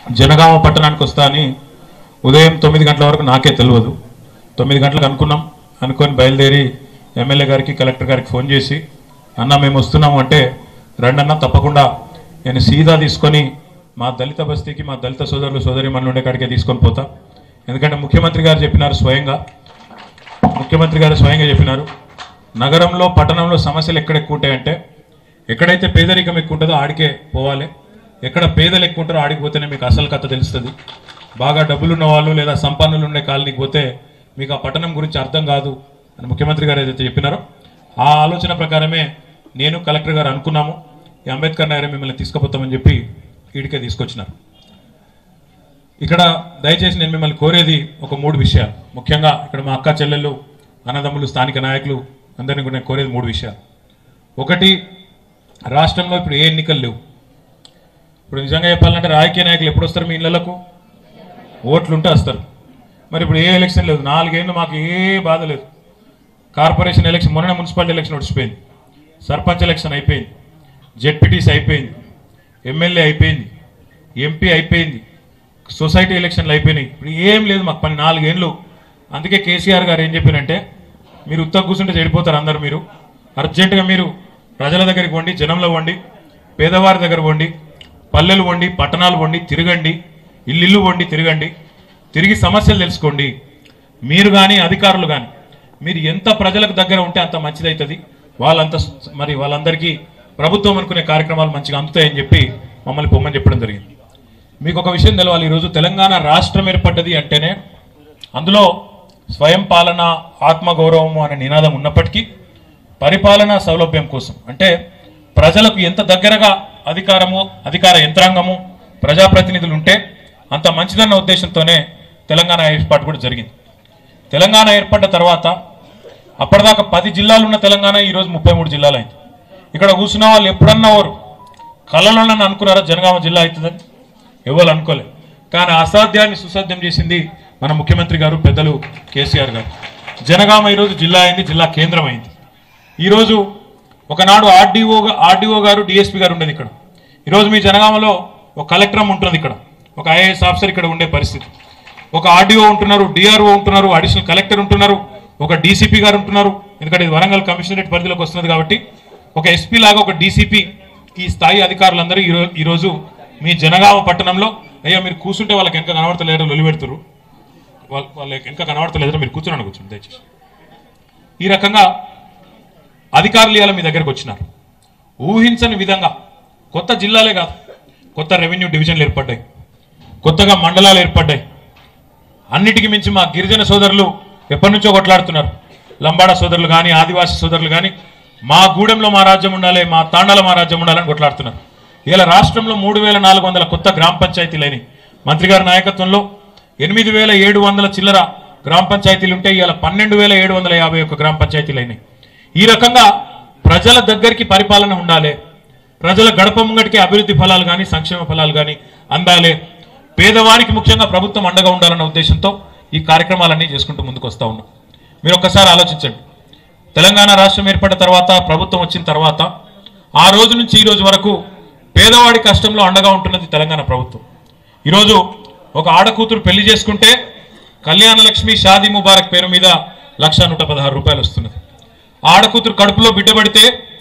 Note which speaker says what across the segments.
Speaker 1: జనగామ పట్టణానికి వస్తా అని ఉదయం తొమ్మిది గంటల వరకు నాకే తెలియదు తొమ్మిది గంటలకు అనుకున్నాం అనుకొని బయలుదేరి ఎమ్మెల్యే గారికి కలెక్టర్ గారికి ఫోన్ చేసి అన్న మేము వస్తున్నాము అంటే రండన్న తప్పకుండా నేను సీదా తీసుకొని మా దళిత బస్తీకి మా దళిత సోదరులు సోదరి మన ఉండే కాడికే తీసుకొని పోతా ఎందుకంటే ముఖ్యమంత్రి గారు చెప్పినారు స్వయంగా ముఖ్యమంత్రి గారు స్వయంగా చెప్పినారు నగరంలో పట్టణంలో సమస్యలు ఎక్కడ ఎక్కువ ఉంటాయంటే ఎక్కడైతే పేదరికం ఎక్కువ ఉంటుందో ఆడికే పోవాలి ఎక్కడ పేదలు ఎక్కువ ఉంటారో ఆడికి పోతేనే మీకు అసలు కథ తెలుస్తుంది బాగా డబ్బులున్న వాళ్ళు లేదా సంపన్నులు ఉండే కాలనీకి పోతే మీకు ఆ పట్టణం గురించి అర్థం కాదు అని ముఖ్యమంత్రి గారు ఏదైతే చెప్పినారో ఆ ఆలోచన ప్రకారమే నేను కలెక్టర్ గారు అనుకున్నాము ఈ అంబేద్కర్ నగరం మిమ్మల్ని తీసుకుపోతామని చెప్పి ఈడికే తీసుకొచ్చినారు ఇక్కడ దయచేసి నేను మిమ్మల్ని కోరేది ఒక మూడు విషయాలు ముఖ్యంగా ఇక్కడ మా అక్క చెల్లెళ్ళు అన్నదమ్ములు స్థానిక నాయకులు అందరినీ కూడా నేను కోరేది మూడు విషయాలు ఒకటి రాష్ట్రంలో ఇప్పుడు ఏ ఎన్నికలు లేవు ఇప్పుడు నిజంగా చెప్పాలంటే రాజకీయ నాయకులు ఎప్పుడు వస్తారు మీ ఇళ్లకు ఓట్లు ఉంటే వస్తారు మరి ఇప్పుడు ఏ ఎలక్షన్ లేదు నాలుగేళ్ళు మాకు ఏ బాధ లేదు కార్పొరేషన్ ఎలక్షన్ మొన్న మున్సిపాలిటీ ఎలక్షన్ వచ్చిపోయింది సర్పంచ్ ఎలక్షన్ అయిపోయింది జెడ్పీటీసీ అయిపోయింది ఎమ్మెల్యే అయిపోయింది ఎంపీ అయిపోయింది సొసైటీ ఎలక్షన్లు అయిపోయినాయి ఇప్పుడు ఏం లేదు మాకు పని నాలుగేళ్ళు అందుకే కేసీఆర్ గారు ఏం చెప్పారంటే మీరు ఉత్తగా కూర్చుంటే చెడిపోతారు అందరు మీరు అర్జెంటుగా మీరు ప్రజల దగ్గరికి వండి జనంలో వండి పేదవారి దగ్గర వండి పల్లెలు వండి పట్టణాలు వండి తిరగండి ఇల్లు వండి తిరగండి తిరిగి సమస్యలు తెలుసుకోండి మీరు కానీ అధికారులు కానీ మీరు ఎంత ప్రజలకు దగ్గర ఉంటే అంత మంచిదవుతుంది వాళ్ళంత మరి వాళ్ళందరికీ ప్రభుత్వం అనుకునే కార్యక్రమాలు మంచిగా అందుతాయని చెప్పి మమ్మల్ని పొమ్మని చెప్పడం జరిగింది మీకు ఒక విషయం తెలవాలి ఈరోజు తెలంగాణ రాష్ట్రం ఏర్పడ్డది అంటేనే అందులో స్వయం పాలన ఆత్మగౌరవము అనే నినాదం ఉన్నప్పటికీ పరిపాలన సౌలభ్యం కోసం అంటే ప్రజలకు ఎంత దగ్గరగా అధికారము అధికార యంత్రాంగము ప్రజాప్రతినిధులు ఉంటే అంత మంచిదన్న ఉద్దేశంతోనే తెలంగాణ ఏర్పాటు కూడా జరిగింది తెలంగాణ ఏర్పడ్డ తర్వాత అప్పటిదాకా పది జిల్లాలు ఉన్న తెలంగాణ ఈరోజు ముప్పై మూడు జిల్లాలు అయింది ఇక్కడ కూర్చున్న వాళ్ళు ఎప్పుడన్నా వారు కళలోనని అనుకున్నారా జనగామ జిల్లా అవుతుందని ఎవరు అనుకోలేదు కానీ అసాధ్యాన్ని సుసాధ్యం చేసింది మన ముఖ్యమంత్రి గారు పెద్దలు కేసీఆర్ గారు జనగామ ఈరోజు జిల్లా అయింది జిల్లా కేంద్రం అయింది ఈరోజు ఒకనాడు ఆర్డీఓ ఆర్డీఓ గారు డిఎస్పీ గారు ఉండేది ఇక్కడ ఈరోజు మీ జనగామలో ఒక కలెక్టర్ ఉంటుంది ఇక్కడ ఒక ఐఏఎస్ ఆఫీసర్ ఇక్కడ ఉండే పరిస్థితి ఒక ఆర్డీఓ ఉంటున్నారు డిఆర్ఓ ఉంటున్నారు అడిషనల్ కలెక్టర్ ఉంటున్నారు ఒక డీసీపీ గారు ఉంటున్నారు ఎందుకంటే ఇది వరంగల్ కమిషనరేట్ పరిధిలోకి వస్తున్నది కాబట్టి ఒక ఎస్పీ లాగా ఒక డీసీపీ ఈ స్థాయి అధికారులందరూ ఈరో- ఈరోజు మీ జనగామ పట్టణంలో అయ్యా మీరు కూర్చుంటే వాళ్ళకి వెనక కనబడతలేరు లొలిపెడుతురు వాళ్ళ వాళ్ళకి వెనక కనబడతలేదో మీరు కూర్చున్నాను కూర్చోండి దయచేసి ఈ రకంగా అధికారులు ఇవాళ మీ దగ్గరకు వచ్చినారు ఊహించని విధంగా కొత్త జిల్లాలే కాదు కొత్త రెవెన్యూ డివిజన్లు ఏర్పడ్డాయి కొత్తగా మండలాలు ఏర్పడ్డాయి అన్నిటికీ మించి మా గిరిజన సోదరులు ఎప్పటి నుంచో కొట్లాడుతున్నారు లంబాడ సోదరులు కానీ ఆదివాసీ సోదరులు కానీ మా గూడెంలో మా రాజ్యం ఉండాలి మా తాండాలో మా రాజ్యం ఉండాలని కొట్లాడుతున్నారు ఇలా రాష్ట్రంలో మూడు వేల నాలుగు వందల కొత్త గ్రామ పంచాయతీలైనవి మంత్రి గారి నాయకత్వంలో ఎనిమిది వేల ఏడు వందల చిల్లర గ్రామ పంచాయతీలు ఉంటే ఇవాళ పన్నెండు వేల ఏడు వందల యాభై ఒక్క గ్రామ పంచాయతీలైనవి ఈ రకంగా ప్రజల దగ్గరికి పరిపాలన ఉండాలి ప్రజల గడప ముంగటికి అభివృద్ధి ఫలాలు కానీ సంక్షేమ ఫలాలు కానీ అందాలి పేదవారికి ముఖ్యంగా ప్రభుత్వం అండగా ఉండాలన్న ఉద్దేశంతో ఈ కార్యక్రమాలన్నీ చేసుకుంటూ ముందుకు వస్తూ ఉన్నాం మీరు ఒక్కసారి ఆలోచించండి తెలంగాణ రాష్ట్రం ఏర్పడిన తర్వాత ప్రభుత్వం వచ్చిన తర్వాత ఆ రోజు నుంచి ఈ రోజు వరకు పేదవాడి కష్టంలో అండగా ఉంటున్నది తెలంగాణ ప్రభుత్వం ఈరోజు ఒక ఆడకూతురు పెళ్లి చేసుకుంటే కళ్యాణ లక్ష్మి షాదీ ముబారక్ పేరు మీద లక్ష నూట పదహారు రూపాయలు వస్తున్నది ఆడకూతురు కడుపులో బిడ్డ పడితే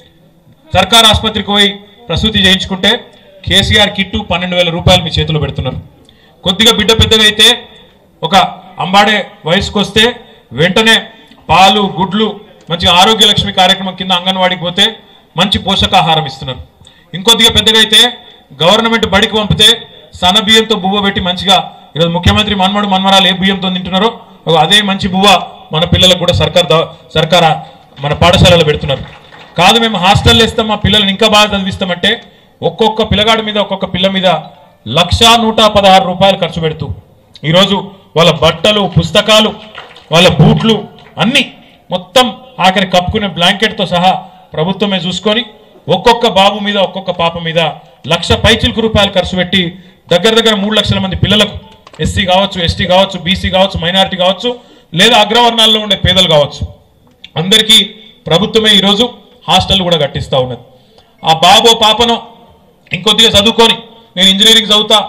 Speaker 1: సర్కార్ ఆసుపత్రికి పోయి ప్రసూతి చేయించుకుంటే కేసీఆర్ కిట్టు పన్నెండు వేల రూపాయలు మీ చేతిలో పెడుతున్నారు కొద్దిగా బిడ్డ పెద్దగా అయితే ఒక అంబాడే వయసుకు వస్తే వెంటనే పాలు గుడ్లు మంచి ఆరోగ్య లక్ష్మి కార్యక్రమం కింద అంగన్వాడికి పోతే మంచి పోషకాహారం ఇస్తున్నారు ఇంకొద్దిగా పెద్దగా అయితే గవర్నమెంట్ బడికి పంపితే సన్న బియ్యంతో బువ్వ పెట్టి మంచిగా ఈరోజు ముఖ్యమంత్రి మన్మడు మన్మరాలు ఏ బియ్యంతో తింటున్నారో ఒక అదే మంచి బువ్వ మన పిల్లలకు కూడా సర్కార్ ద- సర్కార్ మన పాఠశాలలో పెడుతున్నారు కాదు మేము హాస్టల్లో ఇస్తాం మా పిల్లల్ని ఇంకా బాగా చదివిస్తామంటే ఒక్కొక్క పిల్లగాడి మీద ఒక్కొక్క పిల్ల మీద లక్షా నూట పదహారు రూపాయలు ఖర్చు పెడుతూ ఈరోజు వాళ్ళ బట్టలు పుస్తకాలు వాళ్ళ బూట్లు అన్ని మొత్తం ఆఖరి కప్పుకునే బ్లాంకెట్తో సహా ప్రభుత్వమే చూసుకొని ఒక్కొక్క బాబు మీద ఒక్కొక్క పాప మీద లక్ష పైచిలకు రూపాయలు ఖర్చు పెట్టి దగ్గర దగ్గర మూడు లక్షల మంది పిల్లలకు ఎస్సీ కావచ్చు ఎస్టీ కావచ్చు బీసీ కావచ్చు మైనారిటీ కావచ్చు లేదా అగ్రవర్ణాల్లో ఉండే పేదలు కావచ్చు అందరికీ ప్రభుత్వమే ఈరోజు హాస్టల్ కూడా కట్టిస్తూ ఉన్నది ఆ బాబో పాపనో ఇంకొద్దిగా చదువుకొని నేను ఇంజనీరింగ్ చదువుతా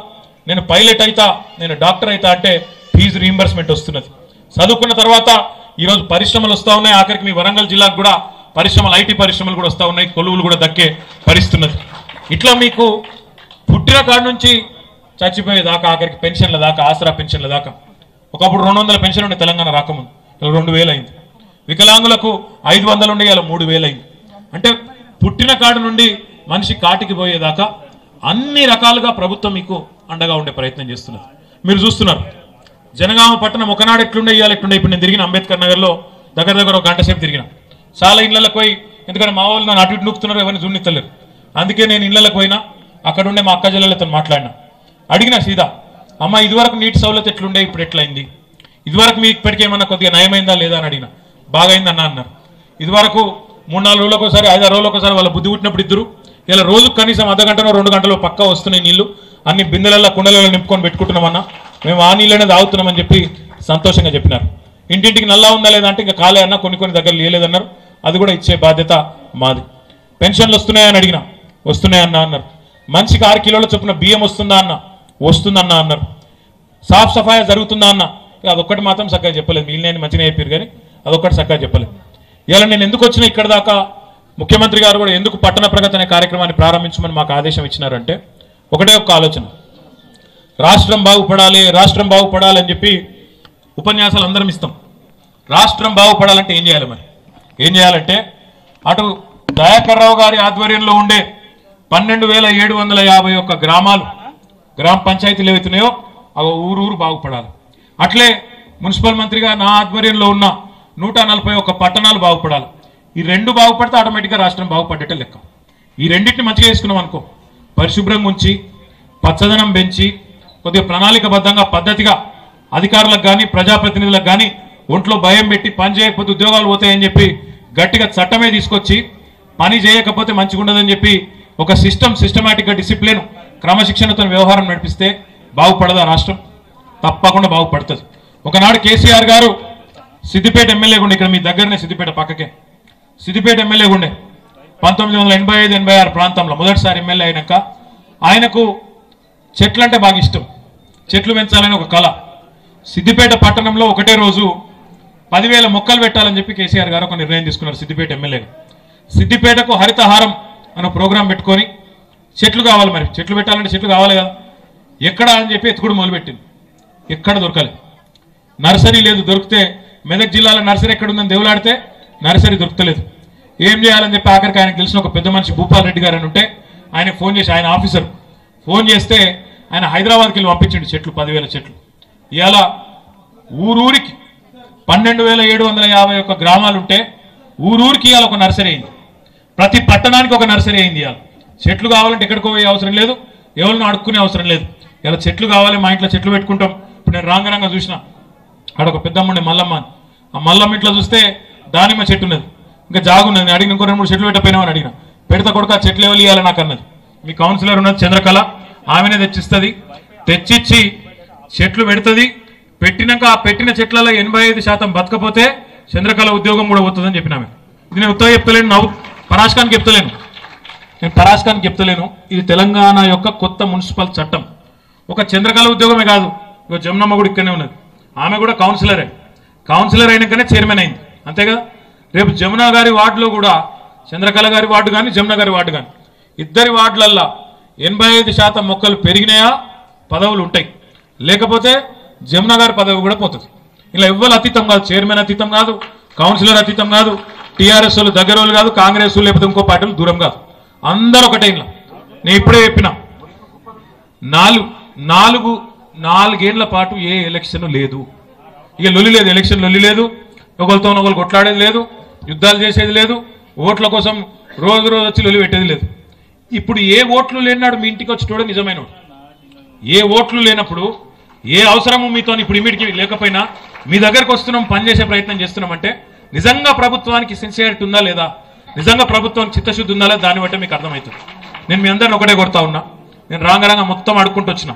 Speaker 1: నేను పైలట్ అయితా నేను డాక్టర్ అయితా అంటే ఫీజు రీంబర్స్మెంట్ వస్తున్నది చదువుకున్న తర్వాత ఈరోజు పరిశ్రమలు వస్తూ ఉన్నాయి ఆఖరికి మీ వరంగల్ జిల్లాకు కూడా పరిశ్రమలు ఐటీ పరిశ్రమలు కూడా వస్తూ ఉన్నాయి కొలువులు కూడా దక్కే పరిస్థితున్నది ఇట్లా మీకు పుట్టిన కాడ నుంచి చచ్చిపోయేదాకా ఆఖరికి పెన్షన్ల దాకా ఆసరా పెన్షన్ల దాకా ఒకప్పుడు రెండు వందల పెన్షన్ ఉండే తెలంగాణ రాకముందు ఇలా రెండు వేలు అయింది వికలాంగులకు ఐదు వందలు ఉండే ఇలా మూడు వేలు అయింది అంటే పుట్టిన కాడ నుండి మనిషి కాటికి పోయేదాకా అన్ని రకాలుగా ప్రభుత్వం మీకు అండగా ఉండే ప్రయత్నం చేస్తున్నది మీరు చూస్తున్నారు జనగామ పట్టణం ఒకనాడు ఎట్లుండే ఇవాళ ఎట్లుండే ఇప్పుడు నేను తిరిగిన అంబేద్కర్ నగర్లో దగ్గర దగ్గర ఒక గంట సేపు తిరిగిన చాలా ఇళ్లకు పోయి ఎందుకంటే మా వాళ్ళు నన్ను అటు ఇటు నూకుతున్నారు ఎవరిని చూడనిత్తలేరు అందుకే నేను ఇళ్లకు పోయినా అక్కడ ఉండే మా అక్క జిల్లలతో మాట్లాడినా అడిగిన సీదా అమ్మ ఇదివరకు నీటి సౌలత ఎట్లుండే ఇప్పుడు ఎట్లయింది ఇదివరకు మీకు ఇప్పటికి ఏమన్నా కొద్దిగా నయమైందా లేదా అని అడిగిన బాగైంది అన్న అన్నారు ఇదివరకు మూడు నాలుగు రోజులకు ఒకసారి ఐదారు రోజులకు ఒకసారి వాళ్ళ బుద్ధి పుట్టినప్పుడు ఇద్దరు ఇలా రోజు కనీసం అర్ధ గంటలో రెండు గంటలు పక్క వస్తున్నాయి నీళ్లు అన్ని బిందెలలో కుండలలో నింపుకొని పెట్టుకుంటున్నామన్నా మేము ఆ నీళ్ళనే తాగుతున్నామని చెప్పి సంతోషంగా చెప్పినారు ఇంటింటికి నల్లా ఉందా లేదా అంటే ఇంకా కాలే అన్న కొన్ని కొన్ని దగ్గర లేదన్నారు అది కూడా ఇచ్చే బాధ్యత మాది పెన్షన్లు వస్తున్నాయని అడిగిన వస్తున్నాయన్నా అన్నారు మనిషికి ఆరు కిలోల చొప్పున బియ్యం వస్తుందా అన్న వస్తుందన్నా అన్నారు సాఫ్ సఫాయి జరుగుతుందా అన్న ఇక అదొక్కటి మాత్రం చక్కగా చెప్పలేదు మిగిలిన మంచిగా చెప్పారు కానీ అదొక్కటి చక్కగా చెప్పలేదు ఇలా నేను ఎందుకు వచ్చినా ఇక్కడ దాకా ముఖ్యమంత్రి గారు కూడా ఎందుకు పట్టణ ప్రగతి అనే కార్యక్రమాన్ని ప్రారంభించమని మాకు ఆదేశం ఇచ్చినారంటే ఒకటే ఒక ఆలోచన రాష్ట్రం బాగుపడాలి రాష్ట్రం బాగుపడాలి అని చెప్పి ఉపన్యాసాలు అందరం ఇస్తాం రాష్ట్రం బాగుపడాలంటే ఏం చేయాలి మరి ఏం చేయాలంటే అటు దయాకర్ రావు గారి ఆధ్వర్యంలో ఉండే పన్నెండు వేల ఏడు వందల యాభై ఒక్క గ్రామాలు గ్రామ పంచాయతీలు ఏవైతున్నాయో అవి ఊరు ఊరు బాగుపడాలి అట్లే మున్సిపల్ మంత్రిగా నా ఆధ్వర్యంలో ఉన్న నూట నలభై ఒక్క పట్టణాలు బాగుపడాలి ఈ రెండు బాగుపడితే ఆటోమేటిక్గా రాష్ట్రం బాగుపడ్డట్టే లెక్క ఈ రెండింటిని మంచిగా చేసుకున్నాం అనుకో పరిశుభ్రంగా ఉంచి పచ్చదనం పెంచి కొద్దిగా ప్రణాళికబద్ధంగా పద్ధతిగా అధికారులకు కానీ ప్రజాప్రతినిధులకు కానీ ఒంట్లో భయం పెట్టి పని చేయకపోతే ఉద్యోగాలు పోతాయని చెప్పి గట్టిగా చట్టమే తీసుకొచ్చి పని చేయకపోతే మంచిగా ఉండదని చెప్పి ఒక సిస్టమ్ సిస్టమేటిక్గా డిసిప్లిన్ క్రమశిక్షణతో వ్యవహారం నడిపిస్తే బాగుపడదా రాష్ట్రం తప్పకుండా బాగుపడుతుంది ఒకనాడు కేసీఆర్ గారు సిద్దిపేట ఎమ్మెల్యే ఉండే ఇక్కడ మీ దగ్గరనే సిద్దిపేట పక్కకే సిద్దిపేట ఎమ్మెల్యే ఉండే పంతొమ్మిది వందల ఎనభై ఐదు ఎనభై ఆరు ప్రాంతంలో మొదటిసారి ఎమ్మెల్యే అయినాక ఆయనకు చెట్లు అంటే బాగా ఇష్టం చెట్లు పెంచాలని ఒక కళ సిద్దిపేట పట్టణంలో ఒకటే రోజు పదివేల మొక్కలు పెట్టాలని చెప్పి కేసీఆర్ గారు ఒక నిర్ణయం తీసుకున్నారు సిద్దిపేట ఎమ్మెల్యే సిద్దిపేటకు హరితహారం అనే ప్రోగ్రాం పెట్టుకొని చెట్లు కావాలి మరి చెట్లు పెట్టాలంటే చెట్లు కావాలి కదా ఎక్కడ అని చెప్పి ఎత్తుకుడు మొదలుపెట్టింది ఎక్కడ దొరకాలి నర్సరీ లేదు దొరికితే మెదక్ జిల్లాలో నర్సరీ ఎక్కడ ఉందని దేవులాడితే నర్సరీ దొరకలేదు ఏం చేయాలని చెప్పి ఆఖరికి ఆయనకు తెలిసిన ఒక పెద్ద మనిషి భూపాల్ రెడ్డి గారు అని ఉంటే ఆయన ఫోన్ చేసి ఆయన ఆఫీసర్ ఫోన్ చేస్తే ఆయన హైదరాబాద్కి వెళ్ళి పంపించిండు చెట్లు పదివేల చెట్లు ఇవాళ ఊరూరికి పన్నెండు వేల ఏడు వందల యాభై ఒక్క గ్రామాలు ఉంటే ఊరూరికి ఇవాళ ఒక నర్సరీ అయింది ప్రతి పట్టణానికి ఒక నర్సరీ అయింది ఇవాళ చెట్లు కావాలంటే ఎక్కడికో పోయే అవసరం లేదు ఎవరిని అడుక్కునే అవసరం లేదు ఇలా చెట్లు కావాలి మా ఇంట్లో చెట్లు పెట్టుకుంటాం ఇప్పుడు నేను రాంగరంగా చూసిన ఆడ ఒక పెద్దమ్మండి మల్లమ్మ అని. ఆ మల్లమ్మ ఇంట్లో చూస్తే దానిమ్మ చెట్టు ఉన్నది ఇంకా జాగున్నది నేను అడిగిన ఇంకో రెండు మూడు చెట్లు పెట్టపోయినామని అడిగిన పెడతా కొడుకు ఆ చెట్లు ఎవరు ఇవ్వాలి నాకు అన్నది మీ కౌన్సిలర్ ఉన్నది చంద్రకళ ఆమెనే తెచ్చిస్తుంది తెచ్చిచ్చి చెట్లు పెడుతుంది పెట్టినాక ఆ పెట్టిన చెట్లలో ఎనభై ఐదు శాతం బతకపోతే చంద్రకళ ఉద్యోగం కూడా పోతుందని చెప్పిన ఆమె ఇది నేను ఉత్తగా చెప్తలేను నవ్వు పరాష్కానికి చెప్తలేను నేను పరాష్కానికి చెప్తలేను ఇది తెలంగాణ యొక్క కొత్త మున్సిపల్ చట్టం ఒక చంద్రకళ ఉద్యోగమే కాదు ఇక జమునమ్మ కూడా ఇక్కడనే ఉన్నది ఆమె కూడా కౌన్సిలరే కౌన్సిలర్ అయినాకనే చైర్మన్ అయింది అంతే కదా రేపు జమున గారి వార్డులో కూడా చంద్రకళ గారి వార్డు కానీ జమున గారి వార్డు కానీ ఇద్దరి వార్డులల్లా ఎనభై ఐదు శాతం మొక్కలు పెరిగినాయా పదవులు ఉంటాయి లేకపోతే జమున గారి పదవి కూడా పోతుంది ఇలా ఎవ్వరు అతీతం కాదు చైర్మన్ అతీతం కాదు కౌన్సిలర్ అతీతం కాదు టీఆర్ఎస్ వాళ్ళు దగ్గర వాళ్ళు కాదు కాంగ్రెస్ వాళ్ళు లేకపోతే ఇంకో పార్టీలు దూరం కాదు అందరూ ఒకటే ఇలా నేను ఇప్పుడే చెప్పిన నాలుగు నాలుగు నాలుగేళ్ల పాటు ఏ ఎలక్షన్ లేదు ఇక లొల్లి లేదు ఎలక్షన్ లొల్లి లేదు ఒకరితో ఒకరు కొట్లాడేది లేదు యుద్ధాలు చేసేది లేదు ఓట్ల కోసం రోజు రోజు వచ్చి లొల్లి పెట్టేది లేదు ఇప్పుడు ఏ ఓట్లు లేనాడు మీ ఇంటికి వచ్చేటోడే నిజమైన ఏ ఓట్లు లేనప్పుడు ఏ అవసరము మీతో ఇప్పుడు ఇమీడికి లేకపోయినా మీ దగ్గరకు వస్తున్నాం పనిచేసే ప్రయత్నం చేస్తున్నామంటే నిజంగా ప్రభుత్వానికి సిన్సియారిటీ ఉందా లేదా నిజంగా ప్రభుత్వానికి చిత్తశుద్ధి ఉందా లేదా దాన్ని బట్టి మీకు అర్థమవుతుంది నేను మీ అందరిని ఒకటే కొడతా ఉన్నా నేను రాంగరంగా మొత్తం అడుక్కుంటూ వచ్చిన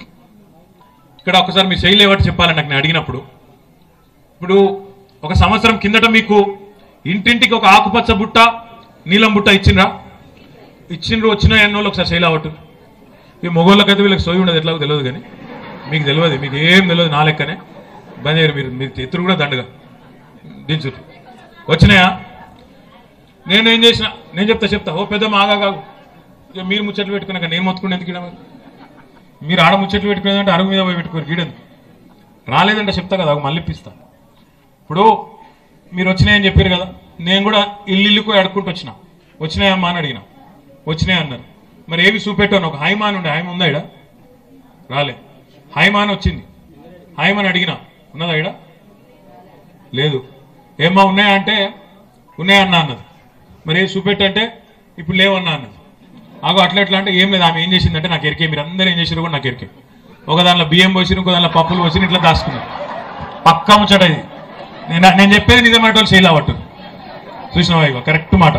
Speaker 1: ఇక్కడ ఒకసారి మీ శైలి ఏమిటి చెప్పాలని నాకు నేను అడిగినప్పుడు ఇప్పుడు ఒక సంవత్సరం కిందట మీకు ఇంటింటికి ఒక ఆకుపచ్చ బుట్ట నీలం బుట్ట ఇచ్చిండ్రా ఇచ్చిండ్రు వచ్చిన ఎన్నోళ్ళు ఒకసారి శైలి అవ్వటు ఈ మొగోళ్ళకైతే వీళ్ళకి సోయి ఉండదు ఎట్లాగో తెలియదు కానీ మీకు తెలియదు మీకు ఏం తెలియదు నా లెక్కనే బంద్ చేయరు మీరు మీరు ఎత్తురు కూడా దండగా దించురు వచ్చినాయా నేను ఏం చేసిన నేను చెప్తా చెప్తా ఓ పెద్ద మాగా కాదు ఇక మీరు ముచ్చట్లు పెట్టుకున్నాక నేను మొత్తుకుని ఎందుకు ఈడ మరి? మీరు ఆడ ముచ్చట్లు పెట్టుకునేదంటే అరుగు మీద పోయి పెట్టుకోరు గీడదు రాలేదంటే చెప్తా కదా మళ్ళీ ఇప్పిస్తా ఇప్పుడు మీరు వచ్చినాయని చెప్పారు కదా నేను కూడా ఇల్లు ఇల్లుకు అడుక్కుంటూ వచ్చిన వచ్చినాయమ్మా అని అడిగిన వచ్చినాయి అన్నారు మరి ఏవి చూపెట్టాను ఒక హైమాన్ ఉండే హైమ ఉందా ఇడ రాలే హైమాన్ వచ్చింది హైమాన్ అడిగిన ఉన్నదా ఇడ లేదు ఏమ్మా ఉన్నాయా అంటే ఉన్నాయన్నా అన్నది మరి ఏం చూపెట్టంటే ఇప్పుడు లేవన్నా అన్నది ఆగో అట్లా ఎట్లా అంటే ఏం లేదు ఆమె ఏం చేసిందంటే నాకు ఎరికే మీరు అందరూ ఏం చేసారు కూడా నాకు ఎరికే ఒక దాంట్లో బియ్యం పోసి ఇంకో దాంట్లో పప్పులు పోసి ఇట్లా దాచుకున్నారు పక్కా ముచ్చట ఇది నేను నేను చెప్పేది నిజమైన వాళ్ళు శైలి అవ్వట్టు చూసినావా ఇగో కరెక్ట్ మాట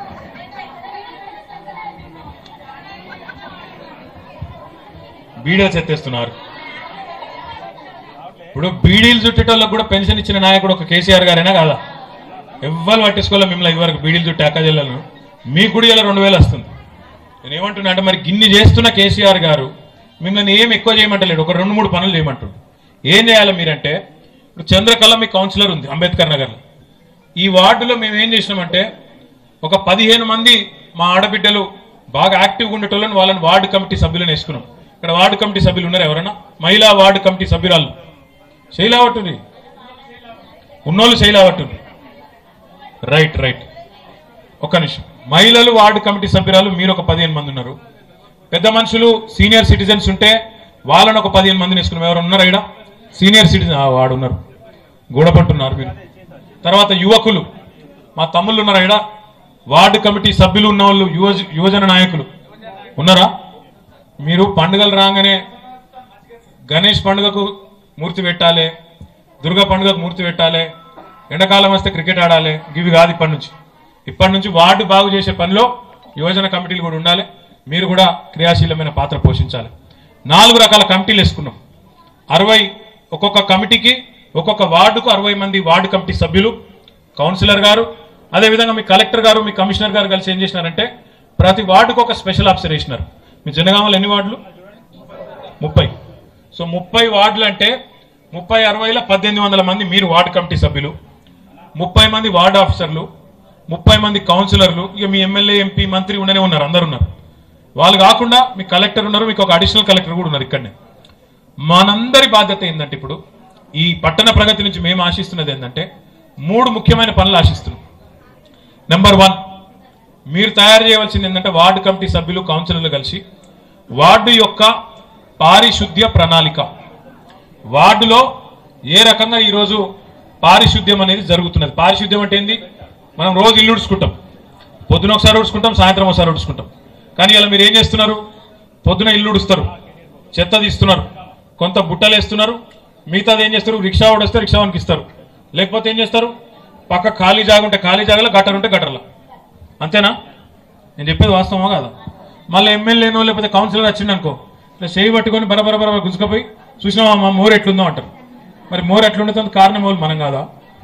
Speaker 1: బీడీలు చెత్తేస్తున్నారు ఇప్పుడు బీడీలు చుట్టేటోళ్ళకి కూడా పెన్షన్ ఇచ్చిన నాయకుడు ఒక కేసీఆర్ గారైనా కాదా ఎవ్వరు పట్టించుకోలే మిమ్మల్ని ఇదివరకు బీడీలు చుట్టే అక్క జిల్లాలను మీకు కూడా ఇలా రెండు వేలు వస్తుంది నేను ఏమంటున్నా అంటే మరి గిన్ని చేస్తున్న కేసీఆర్ గారు మిమ్మల్ని ఏం ఎక్కువ చేయమంటలేడు ఒక రెండు మూడు పనులు చేయమంటుండు ఏం చేయాలి మీరంటే ఇప్పుడు చంద్రకళ మీ కౌన్సిలర్ ఉంది అంబేద్కర్ నగర్లో ఈ వార్డులో మేము ఏం చేసినామంటే ఒక పదిహేను మంది మా ఆడబిడ్డలు బాగా యాక్టివ్గా ఉండేటోళ్ళని వాళ్ళని వార్డు కమిటీ సభ్యులను వేసుకున్నాం ఇక్కడ వార్డు కమిటీ సభ్యులు ఉన్నారు ఎవరైనా మహిళా వార్డు కమిటీ సభ్యురాలు శైలావట్టుంది ఉన్నోళ్ళు శైలావట్టుంది రైట్ రైట్ ఒక్క నిమిషం మహిళలు వార్డు కమిటీ సభ్యురాలు మీరు ఒక పదిహేను మంది ఉన్నారు పెద్ద మనుషులు సీనియర్ సిటిజన్స్ ఉంటే వాళ్ళని ఒక పదిహేను మందిని వేసుకున్నాం ఎవరు ఉన్నారు ఇక్కడ సీనియర్ సిటిజన్ వాడు ఉన్నారు గూడపట్టున్నారు మీరు తర్వాత యువకులు మా తమ్ముళ్ళు ఉన్నారు ఇక్కడ వార్డు కమిటీ సభ్యులు ఉన్న వాళ్ళు యువజ యువజన నాయకులు ఉన్నారా మీరు పండుగలు రాగానే గణేష్ పండుగకు మూర్తి పెట్టాలి దుర్గా పండుగకు మూర్తి పెట్టాలి ఎండాకాలం వస్తే క్రికెట్ ఆడాలి ఇవి కాదు ఇప్పటి నుంచి ఇప్పటి నుంచి వార్డు బాగు చేసే పనిలో యువజన కమిటీలు కూడా ఉండాలి మీరు కూడా క్రియాశీలమైన పాత్ర పోషించాలి నాలుగు రకాల కమిటీలు వేసుకున్నాం అరవై ఒక్కొక్క కమిటీకి ఒక్కొక్క వార్డుకు అరవై మంది వార్డు కమిటీ సభ్యులు కౌన్సిలర్ గారు అదేవిధంగా మీ కలెక్టర్ గారు మీ కమిషనర్ గారు కలిసి ఏం చేసినారంటే ప్రతి వార్డుకు ఒక స్పెషల్ ఆఫీసర్ వేసినారు మీ జనగామలో ఎన్ని వార్డులు ముప్పై సో ముప్పై వార్డులు అంటే ముప్పై అరవైలో పద్దెనిమిది వందల మంది మీరు వార్డు కమిటీ సభ్యులు ముప్పై మంది వార్డు ఆఫీసర్లు ముప్పై మంది కౌన్సిలర్లు ఇక మీ ఎమ్మెల్యే ఎంపీ మంత్రి ఉండనే ఉన్నారు అందరు ఉన్నారు వాళ్ళు కాకుండా మీ కలెక్టర్ ఉన్నారు మీకు ఒక అడిషనల్ కలెక్టర్ కూడా ఉన్నారు ఇక్కడనే మనందరి బాధ్యత ఏంటంటే ఇప్పుడు ఈ పట్టణ ప్రగతి నుంచి మేము ఆశిస్తున్నది ఏంటంటే మూడు ముఖ్యమైన పనులు ఆశిస్తున్నాం నెంబర్ వన్ మీరు తయారు చేయవలసింది ఏంటంటే వార్డు కమిటీ సభ్యులు కౌన్సిలర్లు కలిసి వార్డు యొక్క పారిశుద్ధ్య ప్రణాళిక వార్డులో ఏ రకంగా ఈరోజు పారిశుద్ధ్యం అనేది జరుగుతున్నది పారిశుద్ధ్యం అంటే ఏంది మనం రోజు ఇల్లు ఉడుచుకుంటాం పొద్దున ఒకసారి ఉడుచుకుంటాం సాయంత్రం ఒకసారి ఉడుచుకుంటాం కానీ ఇలా మీరు ఏం చేస్తున్నారు పొద్దున ఇల్లు ఉడుస్తారు చెత్త తీస్తున్నారు కొంత బుట్టలు వేస్తున్నారు మిగతాది ఏం చేస్తారు రిక్షా వస్తే రిక్షా వానికి ఇస్తారు లేకపోతే ఏం చేస్తారు పక్క ఖాళీ జాగా ఉంటే ఖాళీ జాగాలో గటర్ ఉంటే గటర్లో అంతేనా నేను చెప్పేది వాస్తవమా కాదా మళ్ళీ ఎమ్మెల్యేనో లేకపోతే కౌన్సిలర్ వచ్చిండు అనుకో ఇట్లా చేయి పట్టుకొని బరబర బరబర గుంజుకపోయి చూసినావా మా మోరు ఎట్లుందో అంటారు మరి మోరు ఎట్లుండే కారణం వాళ్ళు మనం కాదా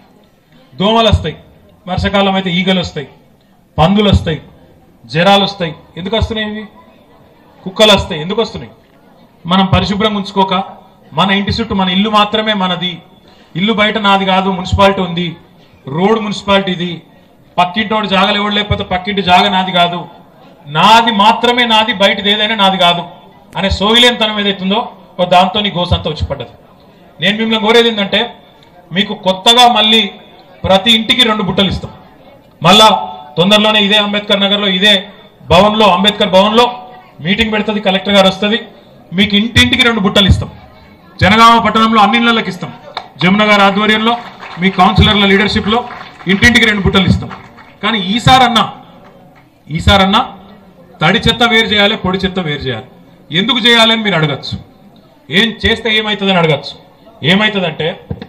Speaker 1: దోమలు వస్తాయి వర్షాకాలం అయితే ఈగలు వస్తాయి పందులు వస్తాయి జ్వరాలు వస్తాయి ఎందుకు వస్తున్నాయి ఇవి కుక్కలు వస్తాయి ఎందుకు వస్తున్నాయి మనం పరిశుభ్రంగా ఉంచుకోక మన ఇంటి చుట్టూ మన ఇల్లు మాత్రమే మనది ఇల్లు బయట నాది కాదు మున్సిపాలిటీ ఉంది రోడ్ మున్సిపాలిటీది పక్కింటోడు జాగలు ఎవడు లేకపోతే పక్కింటి జాగ నాది కాదు నాది మాత్రమే నాది బయటది ఏదైనా నాది కాదు అనే సోగిలేనితనం ఏదైతుందో ఓ దాంతో నీ గోసంతా వచ్చి పడ్డది నేను మిమ్మల్ని కోరేది ఏంటంటే మీకు కొత్తగా మళ్ళీ ప్రతి ఇంటికి రెండు బుట్టలు ఇస్తాం మళ్ళా తొందరలోనే ఇదే అంబేద్కర్ నగర్లో ఇదే భవన్లో అంబేద్కర్ భవన్లో మీటింగ్ పెడుతుంది కలెక్టర్ గారు వస్తుంది మీకు ఇంటింటికి రెండు బుట్టలు ఇస్తాం జనగామ పట్టణంలో అన్ని ఇళ్లకి ఇస్తాం జమున గారి ఆధ్వర్యంలో మీ కౌన్సిలర్ల లీడర్షిప్లో ఇంటింటికి రెండు బుట్టలు ఇస్తాం కానీ ఈసారన్నా ఈసారన్నా తడి చెత్త వేరు చేయాలి పొడి చెత్త వేరు చేయాలి ఎందుకు చేయాలి అని మీరు అడగచ్చు ఏం చేస్తే ఏమవుతుందని అడగచ్చు ఏమవుతుందంటే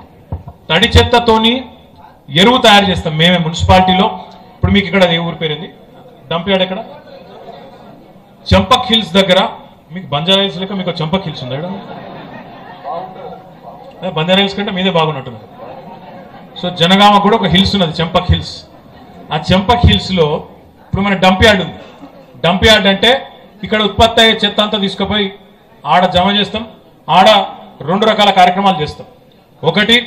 Speaker 1: తడి చెత్తతోని ఎరువు తయారు చేస్తాం మేమే మున్సిపాలిటీలో ఇప్పుడు మీకు ఇక్కడ ఏ ఊరి పేరుంది డంప్ యార్డ్ ఎక్కడ చంపక్ హిల్స్ దగ్గర మీకు బంజారా హిల్స్ లెక్క మీకు చంపక్ హిల్స్ ఉందా ఈడ? అదే బంజారా హిల్స్ కంటే మీదే బాగున్నట్టుంది సో జనగామ కూడా ఒక హిల్స్ ఉన్నది చంపక్ హిల్స్ ఆ చంపక్ హిల్స్ లో ఇప్పుడు మన డంప్ యార్డ్ ఉంది డంప్ యార్డ్ అంటే ఇక్కడ ఉత్పత్తి అయ్యే చెత్త అంతా తీసుకుపోయి ఆడ జమ చేస్తాం ఆడ రెండు రకాల కార్యక్రమాలు చేస్తాం ఒకటి